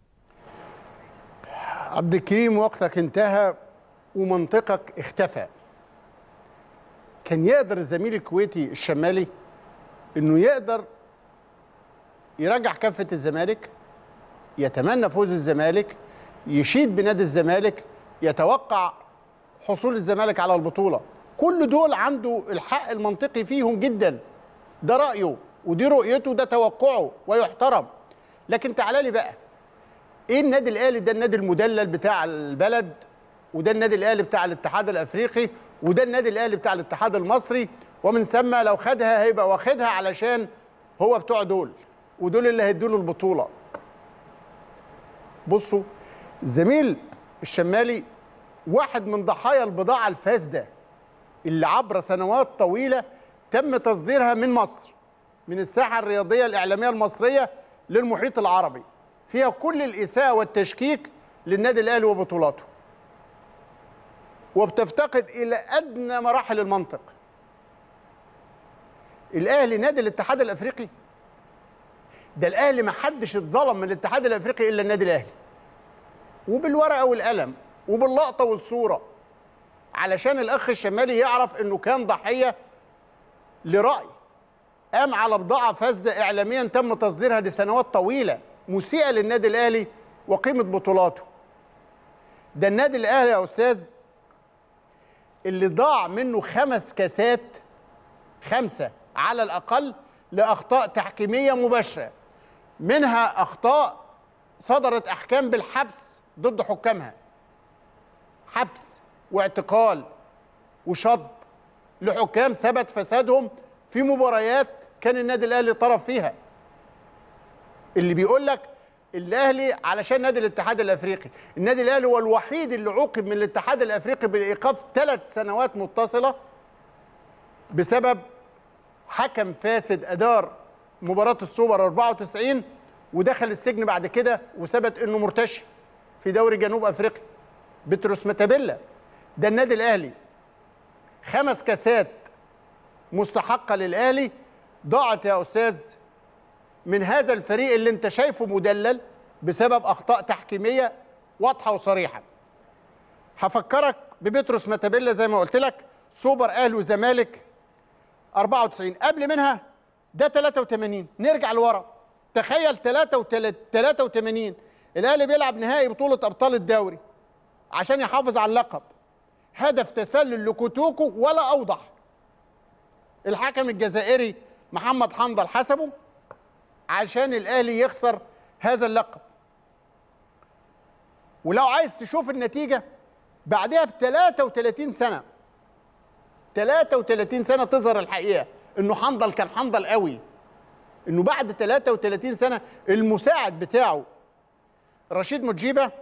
عبد الكريم وقتك انتهى ومنطقك اختفى كان يقدر الزميل الكويتي الشمالي انه يقدر يرجع كفة الزمالك يتمنى فوز الزمالك يشيد بنادي الزمالك يتوقع حصول الزمالك على البطولة كل دول عنده الحق المنطقي فيهم جدا ده رأيه ودي رؤيته ده توقعه ويحترم لكن تعالى لي بقى ايه النادي الاهلي ده النادي المدلل بتاع البلد وده النادي الاهلي بتاع الاتحاد الافريقي وده النادي الاهلي بتاع الاتحاد المصري ومن ثم لو خدها هيبقى واخدها علشان هو بتوع دول ودول اللي هيدوا له البطوله بصوا الزميل الشمالي واحد من ضحايا البضاعه الفاسده اللي عبر سنوات طويله تم تصديرها من مصر من الساحه الرياضيه الاعلاميه المصريه للمحيط العربي فيها كل الاساءه والتشكيك للنادي الاهلي وبطولاته وبتفتقد الى ادنى مراحل المنطق الاهلي نادي الاتحاد الافريقي ده الاهلي ما حدش اتظلم من الاتحاد الافريقي الا النادي الاهلي وبالورقه والقلم وباللقطه والصوره علشان الاخ الشمالي يعرف انه كان ضحيه لراي قام على بضاعه فاسده اعلاميا تم تصديرها لسنوات طويله مسيئه للنادي الاهلي وقيمه بطولاته ده النادي الاهلي يا استاذ اللي ضاع منه خمس كاسات خمسه على الاقل لاخطاء تحكيميه مباشره منها اخطاء صدرت احكام بالحبس ضد حكامها حبس واعتقال وشطب لحكام ثبت فسادهم في مباريات كان النادي الاهلي طرف فيها اللي بيقول لك الاهلي علشان نادي الاتحاد الافريقي النادي الاهلي هو الوحيد اللي عوقب من الاتحاد الافريقي بالايقاف ثلاث سنوات متصله بسبب حكم فاسد ادار مباراه السوبر 94 ودخل السجن بعد كده وثبت انه مرتشي في دوري جنوب افريقيا بتروس ماتابيلا ده النادي الاهلي خمس كاسات مستحقه للاهلي ضاعت يا استاذ من هذا الفريق اللي انت شايفه مدلل بسبب اخطاء تحكيميه واضحه وصريحه هفكرك ببتروس ماتابيلا زي ما قلت لك سوبر اهلي وزمالك 94 قبل منها ده 83 نرجع لورا تخيل 83 الاهلي بيلعب نهائي بطوله ابطال الدوري عشان يحافظ على اللقب هدف تسلل لكوتوكو ولا اوضح الحكم الجزائري محمد حمدل حسبه عشان الاهلي يخسر هذا اللقب ولو عايز تشوف النتيجه بعدها ب 33 سنه 33 سنه تظهر الحقيقه انه حنظل كان حنظل قوي انه بعد 33 سنه المساعد بتاعه رشيد مجيبه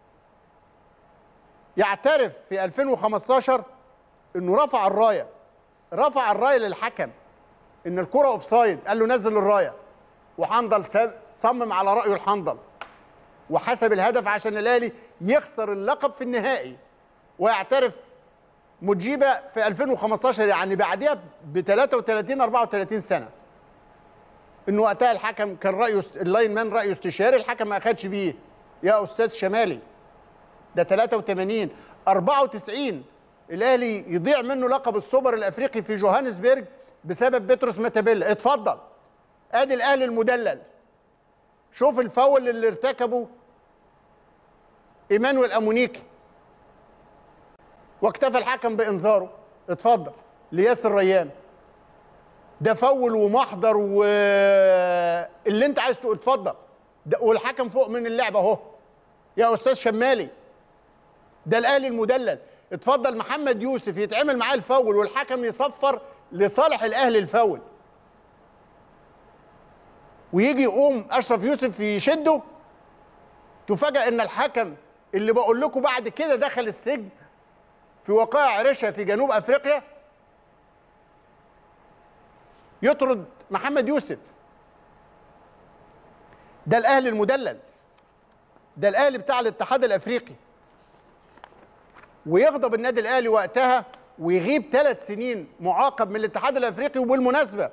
يعترف في 2015 انه رفع الرايه رفع الرايه للحكم ان الكره اوف سايد قال له نزل الرايه وحنظل صمم على رايه الحنظل وحسب الهدف عشان الاهلي يخسر اللقب في النهائي ويعترف مجيبه في 2015 يعني بعدها ب 33 34 سنه انه وقتها الحكم كان رايه اللاين مان رايه استشاري الحكم ما اخدش بيه يا استاذ شمالي ده 83 94 الاهلي يضيع منه لقب السوبر الافريقي في جوهانسبرج بسبب بطرس ماتابيلا اتفضل ادي الاهلي المدلل شوف الفاول اللي ارتكبه ايمانويل امونيكي واكتفى الحكم بانذاره اتفضل لياسر ريان ده فول ومحضر واللي انت عايز تقول اتفضل ده والحكم فوق من اللعبه اهو يا استاذ شمالي ده الاهلي المدلل اتفضل محمد يوسف يتعمل معاه الفاول والحكم يصفر لصالح الاهلي الفاول ويجي يقوم اشرف يوسف يشده تفاجأ ان الحكم اللي بقول لكم بعد كده دخل السجن في وقائع عرشة في جنوب افريقيا يطرد محمد يوسف ده الاهلي المدلل ده الاهلي بتاع الاتحاد الافريقي ويغضب النادي الاهلي وقتها ويغيب ثلاث سنين معاقب من الاتحاد الافريقي وبالمناسبه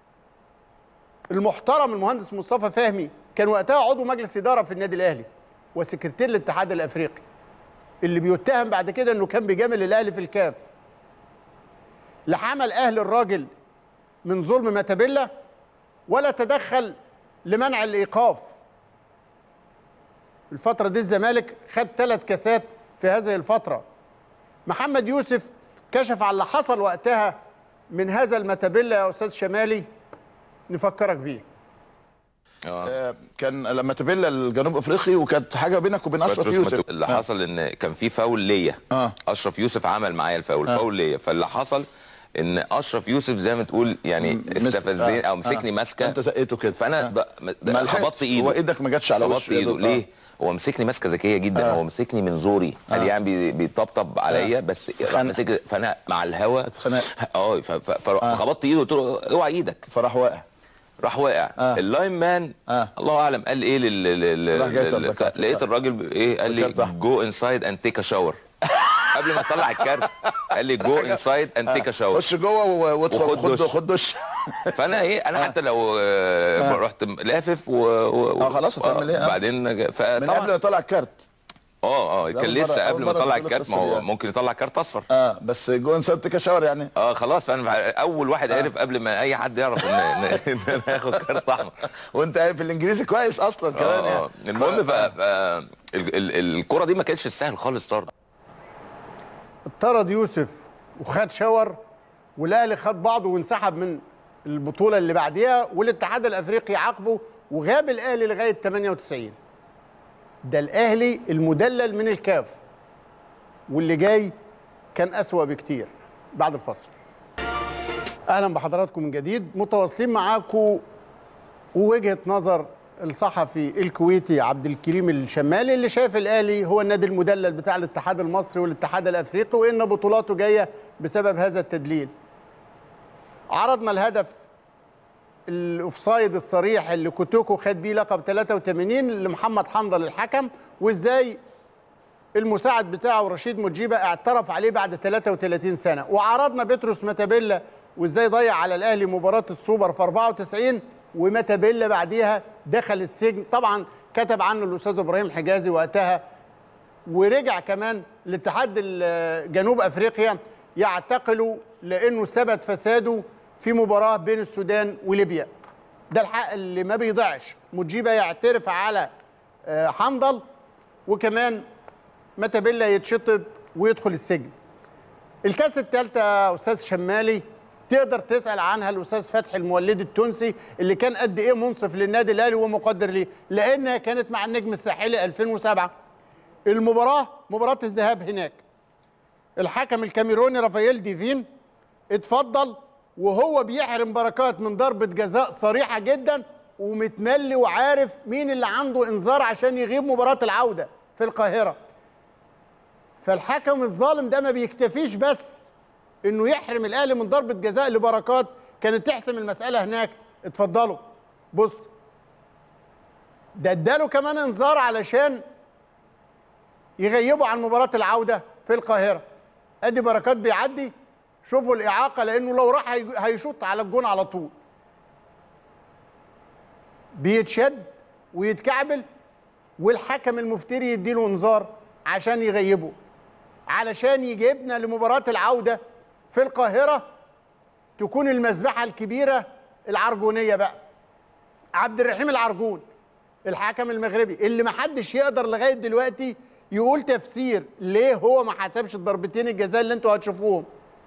المحترم المهندس مصطفى فهمي كان وقتها عضو مجلس اداره في النادي الاهلي وسكرتير الاتحاد الافريقي اللي بيتهم بعد كده انه كان بيجامل الاهلي في الكاف لا حمل اهل الراجل من ظلم ماتابيلا ولا تدخل لمنع الايقاف الفتره دي الزمالك خد ثلاث كاسات في هذه الفتره محمد يوسف كشف على اللي حصل وقتها من هذا الماتابيلا يا استاذ شمالي نفكرك بيه آه كان لما تبلى الجنوب افريقي وكانت حاجه بينك وبين اشرف بطرس يوسف مت- اللي حصل ان كان في فاول ليا آه. اشرف يوسف عمل معايا الفاول آه. فاول ليا فاللي حصل ان اشرف يوسف زي ما تقول يعني مسك- استفزني آه. او مسكني آه. ماسكه انت زقيته كده فانا آه. ده ما ده لحقتش. خبطت ايده هو ايدك ما جاتش على خبطت وشه يا ايده دكتور. ليه هو مسكني ماسكه ذكيه جدا آه. هو مسكني من زوري قال آه. يعني بي- بيطبطب عليا بس راح اتخنق. مسك فانا مع الهوا اتخنقت. اه ف- ف- فخبطت ايده قلت له اوعى ايدك فراح واقع راح واقع آه. اللاين مان آه. الله اعلم قال ايه لل... لل... راح جاي لل... طب كارت. لقيت الراجل ب- ايه قال لي كارت أحمر. جو انسايد اند تيك ا شاور قبل ما اطلع الكارت قال لي جو انسايد اند تيك ا شاور خش جوه و- وادخل وخد خد دش. خد دش فانا ايه انا حتى لو آه. رحت لافف و... و... آه، خلاص هتعمل إيه؟ آه. بعدين من فطبعا قبل ما يطلع الكارت اه اه ده كان أول مرة- لسه أول قبل ما مرة يطلع تقول الكارت ما القصة دي هو يعني. ممكن يطلع كارت اصفر اه بس جون سانت كشاور يعني اه خلاص فانا اول واحد عرف قبل ما اي حد يعرف ان ان إن انا هاخد كارت احمر وانت عارف الانجليزي كويس اصلا كمان يعني اه المهم ف... ف... ال- ال- الكرة دي ما كانتش تستاهل خالص طرد اطرد يوسف وخد شاور والاهلي خد بعضه وانسحب من البطوله اللي بعديها والاتحاد الافريقي عاقبه وغاب الاهلي لغايه 98 ده الاهلي المدلل من الكاف واللي جاي كان اسوا بكتير بعد الفصل اهلا بحضراتكم من جديد متواصلين معاكم ووجهه نظر الصحفي الكويتي عبد الكريم الشمالي اللي شايف الاهلي هو النادي المدلل بتاع الاتحاد المصري والاتحاد الافريقي وان بطولاته جايه بسبب هذا التدليل. عرضنا الهدف الاوفسايد الصريح اللي كوتوكو خد بيه لقب 83 لمحمد حنظل الحكم وازاي المساعد بتاعه رشيد مجيبه اعترف عليه بعد 33 سنه وعرضنا بطرس متابيلا وازاي ضيع على الاهلي مباراه السوبر في 94 ومتابيلا بعديها دخل السجن طبعا كتب عنه الاستاذ ابراهيم حجازي وقتها ورجع كمان لاتحاد جنوب افريقيا يعتقله لانه ثبت فساده في مباراه بين السودان وليبيا ده الحق اللي ما بيضيعش مجيبه يعترف على حنظل وكمان متابيلا يتشطب ويدخل السجن الكاس الثالثه يا استاذ شمالي تقدر تسال عنها الاستاذ فتحي المولد التونسي اللي كان قد ايه منصف للنادي الاهلي ومقدر ليه لانها كانت مع النجم الساحلي 2007 المباراه مباراه الذهاب هناك الحكم الكاميروني رافائيل ديفين اتفضل وهو بيحرم بركات من ضربه جزاء صريحه جدا ومتملي وعارف مين اللي عنده انذار عشان يغيب مباراه العوده في القاهره فالحكم الظالم ده ما بيكتفيش بس انه يحرم الاهلي من ضربه جزاء لبركات كانت تحسم المساله هناك اتفضلوا بص ده اداله كمان انذار علشان يغيبوا عن مباراه العوده في القاهره ادي بركات بيعدي شوفوا الاعاقه لانه لو راح هيشوط على الجون على طول بيتشد ويتكعبل والحكم المفتري يديله انذار عشان يغيبه علشان يجيبنا لمباراه العوده في القاهرة تكون المذبحة الكبيرة العرجونية بقى عبد الرحيم العرجون الحكم المغربي اللي ما حدش يقدر لغاية دلوقتي يقول تفسير ليه هو ما حسبش الضربتين الجزاء اللي انتوا هتشوفوهم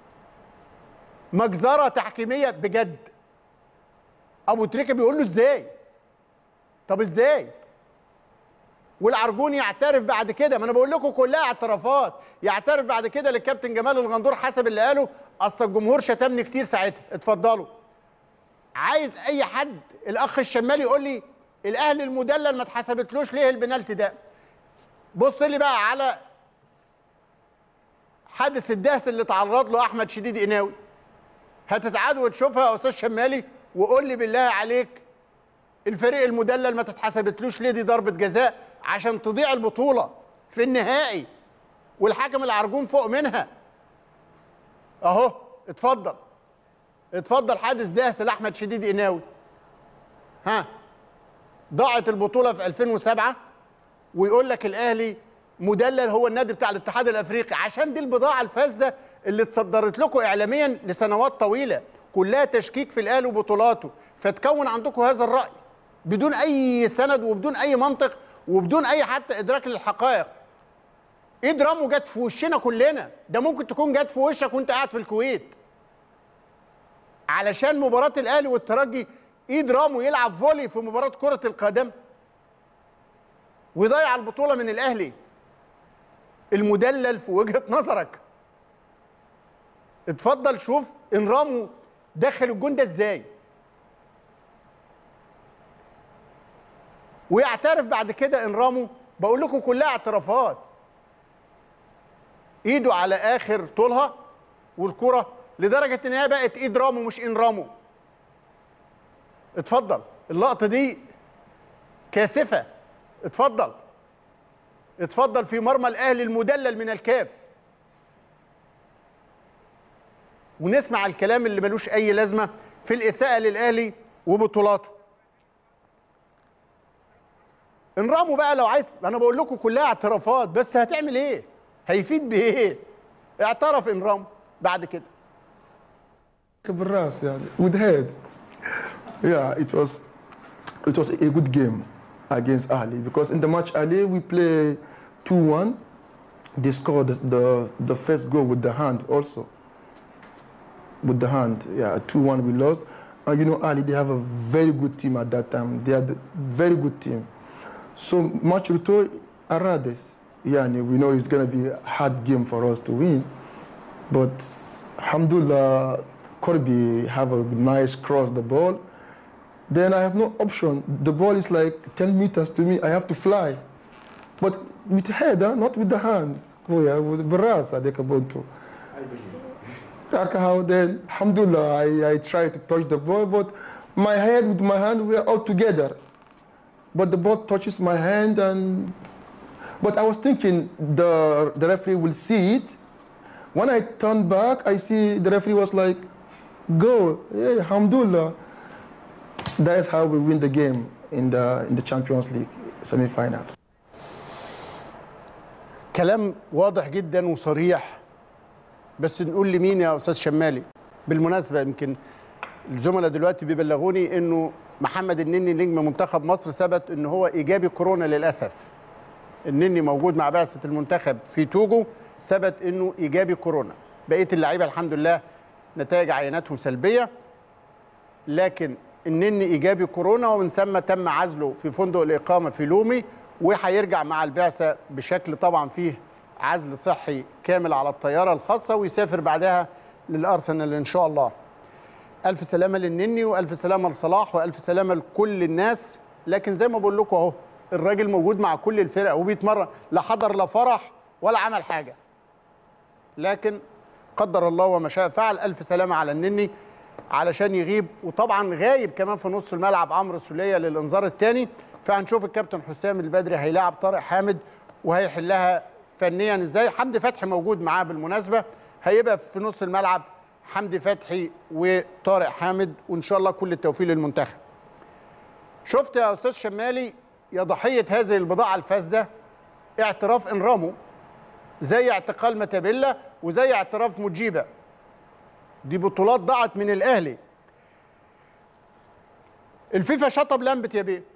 مجزرة تحكيمية بجد ابو تريكة بيقول له ازاي طب ازاي والعرجون يعترف بعد كده ما انا بقول لكم كلها اعترافات يعترف بعد كده للكابتن جمال الغندور حسب اللي قاله اصل الجمهور شتمني كتير ساعتها اتفضلوا عايز اي حد الاخ الشمالي يقول لي الاهلي المدلل ما اتحسبتلوش ليه البنالتي ده بص لي بقى على حادث الدهس اللي تعرض له احمد شديد قناوي هتتعاد وتشوفها يا استاذ شمالي وقول لي بالله عليك الفريق المدلل ما تتحسبتلوش ليه دي ضربه جزاء عشان تضيع البطوله في النهائي والحكم العرجون فوق منها اهو اتفضل اتفضل حادث دهس لاحمد شديد قناوي ها ضاعت البطوله في 2007 ويقول لك الاهلي مدلل هو النادي بتاع الاتحاد الافريقي عشان دي البضاعه الفاسده اللي اتصدرت لكم اعلاميا لسنوات طويله كلها تشكيك في الاهلي وبطولاته فتكون عندكم هذا الراي بدون اي سند وبدون اي منطق وبدون اي حتى ادراك للحقائق ايد رامو جت في وشنا كلنا ده ممكن تكون جت في وشك وانت قاعد في الكويت علشان مباراه الاهلي والترجي ايد رامو يلعب فولي في مباراه كره القدم ويضيع البطوله من الاهلي المدلل في وجهه نظرك اتفضل شوف ان رامو دخل الجون ده ازاي ويعترف بعد كده ان رامو بقول لكم كلها اعترافات ايده على اخر طولها والكره لدرجه ان هي بقت ايد رامو مش ان رامو اتفضل اللقطه دي كاسفه اتفضل اتفضل في مرمى الاهلي المدلل من الكاف ونسمع الكلام اللي ملوش اي لازمه في الاساءه للاهلي وبطولاته انراموا بقى لو عايز انا بقول لكم كلها اعترافات بس هتعمل ايه هيفيد بايه اعترف انرام بعد كده بالراس يعني with head yeah it was it was a good game against Ali because in the match Ali we play 2-1 they scored the, the the first goal with the hand also with the hand. Yeah, 2-1 we lost. And you know, Ali, they have a very good team at that time. They had a very good team. So much return, Arades. Yeah, and we know it's going to be a hard game for us to win. But Alhamdulillah, Corby have a nice cross the ball. Then I have no option. The ball is like 10 meters to me. I have to fly. But with head, huh? not with the hands. Oh, yeah, with Baras, Adekabonto. That's how then, alhamdulillah, I, I try to touch the ball, but my head with my hand, we are all together. But the ball touches my hand and, but I was thinking the, the referee will see it. When I turned back, I see the referee was like, go, yeah, alhamdulillah. That is how we win the game in the, in the Champions League semi-finals. كلام واضح جدا وصريح بس نقول لمين يا استاذ شمالي بالمناسبه يمكن الزملاء دلوقتي بيبلغوني انه محمد النني نجم منتخب مصر ثبت ان هو ايجابي كورونا للاسف النني موجود مع بعثه المنتخب في توجو ثبت انه ايجابي كورونا بقيه اللعيبه الحمد لله نتائج عيناتهم سلبيه لكن النني ايجابي كورونا ومن ثم تم عزله في فندق الاقامه في لومي وهيرجع مع البعثه بشكل طبعا فيه عزل صحي كامل على الطياره الخاصه ويسافر بعدها للارسنال ان شاء الله. الف سلامه للنني والف سلامه لصلاح والف سلامه لكل الناس لكن زي ما بقول لكم اهو الراجل موجود مع كل الفرق وبيتمرن لا حضر لا فرح ولا عمل حاجه. لكن قدر الله وما شاء فعل الف سلامه على النني علشان يغيب وطبعا غايب كمان في نص الملعب عمرو السوليه للانذار الثاني فهنشوف الكابتن حسام البدري هيلاعب طارق حامد وهيحلها فنيا ازاي حمدي فتحي موجود معاه بالمناسبه هيبقى في نص الملعب حمدي فتحي وطارق حامد وان شاء الله كل التوفيق للمنتخب شفت يا استاذ شمالي يا ضحيه هذه البضاعه الفاسده اعتراف انرامو زي اعتقال متابيلا وزي اعتراف مجيبه دي بطولات ضاعت من الاهلي الفيفا شطب لمبه يا بيه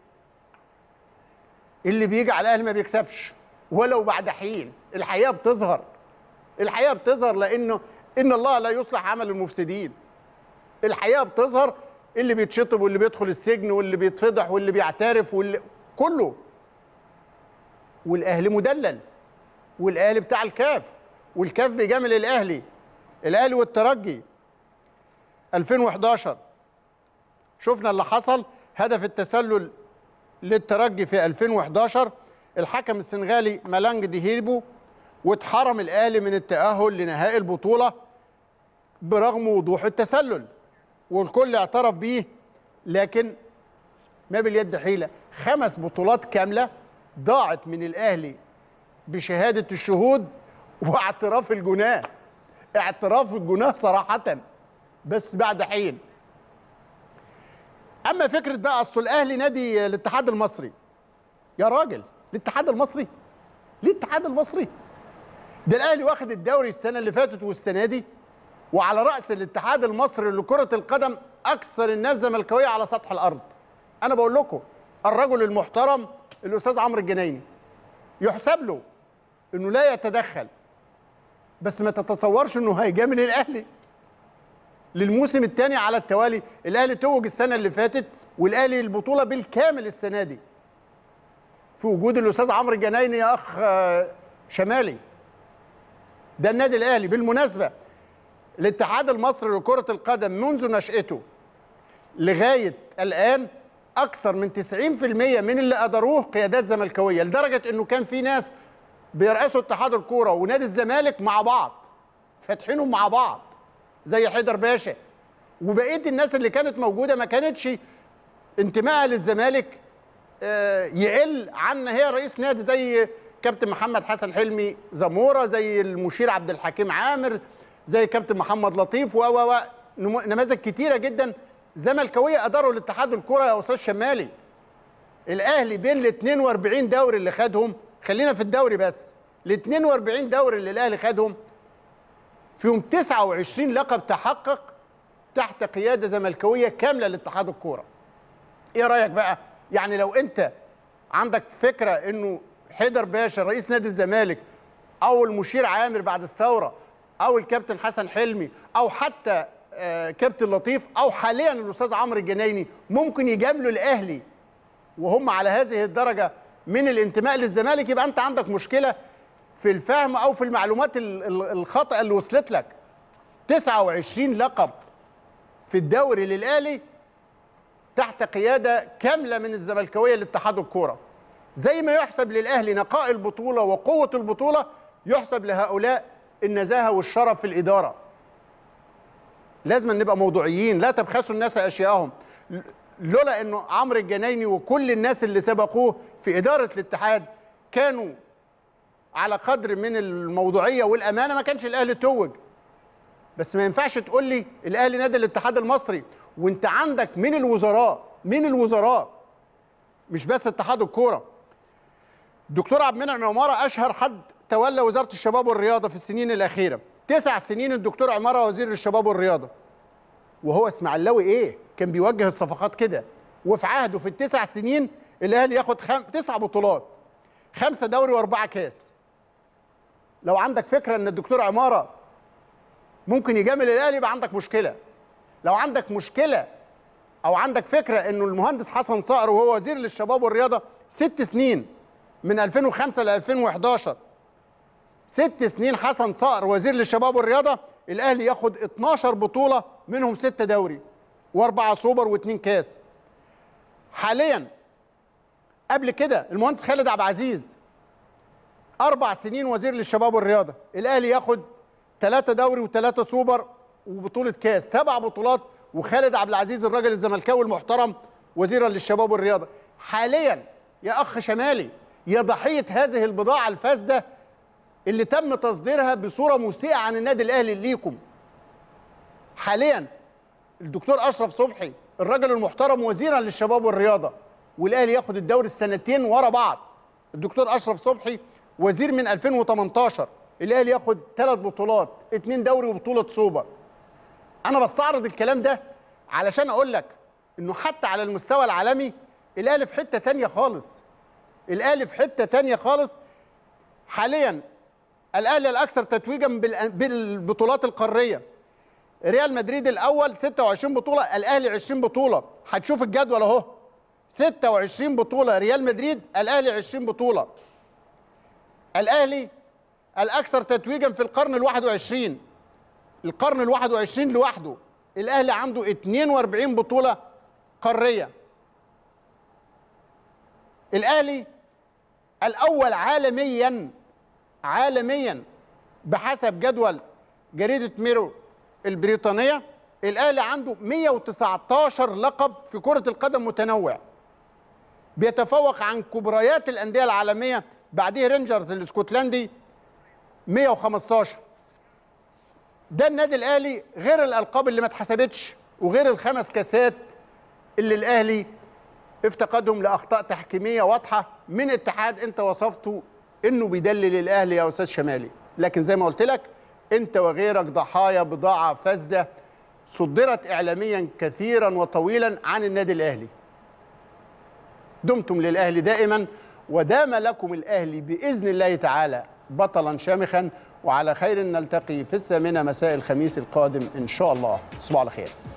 اللي بيجي على الاهلي ما بيكسبش ولو بعد حين الحقيقه بتظهر الحقيقه بتظهر لانه ان الله لا يصلح عمل المفسدين الحقيقه بتظهر اللي بيتشطب واللي بيدخل السجن واللي بيتفضح واللي بيعترف واللي كله والاهلي مدلل والاهلي بتاع الكاف والكاف بيجامل الاهلي الاهلي والترجي 2011 شفنا اللي حصل هدف التسلل للترجي في 2011 الحكم السنغالي مالانج ديهيبو واتحرم الاهلي من التاهل لنهائي البطوله برغم وضوح التسلل والكل اعترف بيه لكن ما باليد حيله خمس بطولات كامله ضاعت من الاهلي بشهاده الشهود واعتراف الجناه اعتراف الجناه صراحه بس بعد حين اما فكره بقى اصل الاهلي نادي الاتحاد المصري يا راجل الاتحاد المصري ليه الاتحاد المصري ده الاهلي واخد الدوري السنه اللي فاتت والسنه دي وعلى راس الاتحاد المصري لكره القدم اكثر الناس زملكاويه على سطح الارض انا بقول لكم الرجل المحترم الاستاذ عمرو الجنايني يحسب له انه لا يتدخل بس ما تتصورش انه هيجامل الاهلي للموسم الثاني على التوالي الاهلي توج السنه اللي فاتت والاهلي البطوله بالكامل السنه دي في وجود الاستاذ عمرو الجنايني يا اخ شمالي ده النادي الاهلي بالمناسبه الاتحاد المصري لكره القدم منذ نشاته لغايه الان اكثر من 90% من اللي قدروه قيادات زملكاويه لدرجه انه كان في ناس بيرأسوا اتحاد الكوره ونادي الزمالك مع بعض فاتحينهم مع بعض زي حيدر باشا وبقيه الناس اللي كانت موجوده ما كانتش انتمائها للزمالك يقل عن هي رئيس نادي زي كابتن محمد حسن حلمي زموره زي المشير عبد الحكيم عامر زي كابتن محمد لطيف و و نماذج كتيره جدا زملكاويه اداروا الاتحاد الكره يا استاذ شمالي الاهلي بين ال 42 دوري اللي خدهم خلينا في الدوري بس ال 42 دوري اللي الاهلي خدهم فيهم 29 لقب تحقق تحت قياده زملكاويه كامله لاتحاد الكوره. ايه رايك بقى؟ يعني لو انت عندك فكره انه حيدر باشا رئيس نادي الزمالك او المشير عامر بعد الثوره او الكابتن حسن حلمي او حتى آه، كابتن لطيف او حاليا الاستاذ عمرو الجنايني ممكن يجاملوا الاهلي وهم على هذه الدرجه من الانتماء للزمالك يبقى انت عندك مشكله في الفهم او في المعلومات ال- ال- الخطا اللي وصلت لك 29 لقب في الدوري للاهلي تحت قياده كامله من الزملكاويه لاتحاد الكوره زي ما يحسب للاهلي نقاء البطوله وقوه البطوله يحسب لهؤلاء النزاهه والشرف في الاداره لازم نبقى موضوعيين لا تبخسوا الناس اشياءهم ل- لولا انه عمرو الجنايني وكل الناس اللي سبقوه في اداره الاتحاد كانوا على قدر من الموضوعيه والامانه ما كانش الاهلي توج بس ما ينفعش تقول لي الاهلي نادي الاتحاد المصري وانت عندك من الوزراء من الوزراء مش بس اتحاد الكوره الدكتور عبد المنعم عماره اشهر حد تولى وزاره الشباب والرياضه في السنين الاخيره تسع سنين الدكتور عماره وزير الشباب والرياضه وهو اسماعيلاوي ايه كان بيوجه الصفقات كده وفي عهده في التسع سنين الاهلي ياخد خم... تسع بطولات خمسه دوري واربعه كاس لو عندك فكره ان الدكتور عماره ممكن يجامل الاهلي يبقى عندك مشكله لو عندك مشكله او عندك فكره انه المهندس حسن صقر وهو وزير للشباب والرياضه ست سنين من 2005 ل 2011 ست سنين حسن صقر وزير للشباب والرياضه الاهلي ياخد 12 بطوله منهم ستة دوري واربعه سوبر واثنين كاس حاليا قبل كده المهندس خالد عبد العزيز اربع سنين وزير للشباب والرياضه الاهلي ياخد ثلاثه دوري وثلاثه سوبر وبطوله كاس سبع بطولات وخالد عبد العزيز الراجل الزملكاوي المحترم وزيرا للشباب والرياضه حاليا يا اخ شمالي يا ضحيه هذه البضاعه الفاسده اللي تم تصديرها بصوره مسيئه عن النادي الاهلي ليكم حاليا الدكتور اشرف صبحي الراجل المحترم وزيرا للشباب والرياضه والاهلي ياخد الدوري السنتين ورا بعض الدكتور اشرف صبحي وزير من 2018 الاهلي ياخد ثلاث بطولات اثنين دوري وبطوله سوبر انا بستعرض الكلام ده علشان اقول لك انه حتى على المستوى العالمي الاهلي في حته تانية خالص الاهلي في حته تانية خالص حاليا الاهلي الاكثر تتويجا بال- بالبطولات القاريه ريال مدريد الاول 26 بطوله الاهلي 20 بطوله هتشوف الجدول اهو 26 بطوله ريال مدريد الاهلي 20 بطوله الاهلي الاكثر تتويجا في القرن ال21 القرن ال21 لوحده الاهلي عنده 42 بطوله قاريه الاهلي الاول عالميا عالميا بحسب جدول جريده ميرو البريطانيه الاهلي عنده 119 لقب في كره القدم متنوع بيتفوق عن كبريات الانديه العالميه بعديه رينجرز الاسكتلندي 115 ده النادي الاهلي غير الالقاب اللي ما اتحسبتش وغير الخمس كاسات اللي الاهلي افتقدهم لاخطاء تحكيميه واضحه من اتحاد انت وصفته انه بيدلل الاهلي يا استاذ شمالي لكن زي ما قلت لك انت وغيرك ضحايا بضاعه فاسده صدرت اعلاميا كثيرا وطويلا عن النادي الاهلي دمتم للاهلي دائما ودام لكم الاهلي باذن الله تعالى بطلا شامخا وعلى خير نلتقي في الثامنه مساء الخميس القادم ان شاء الله تصبحوا على خير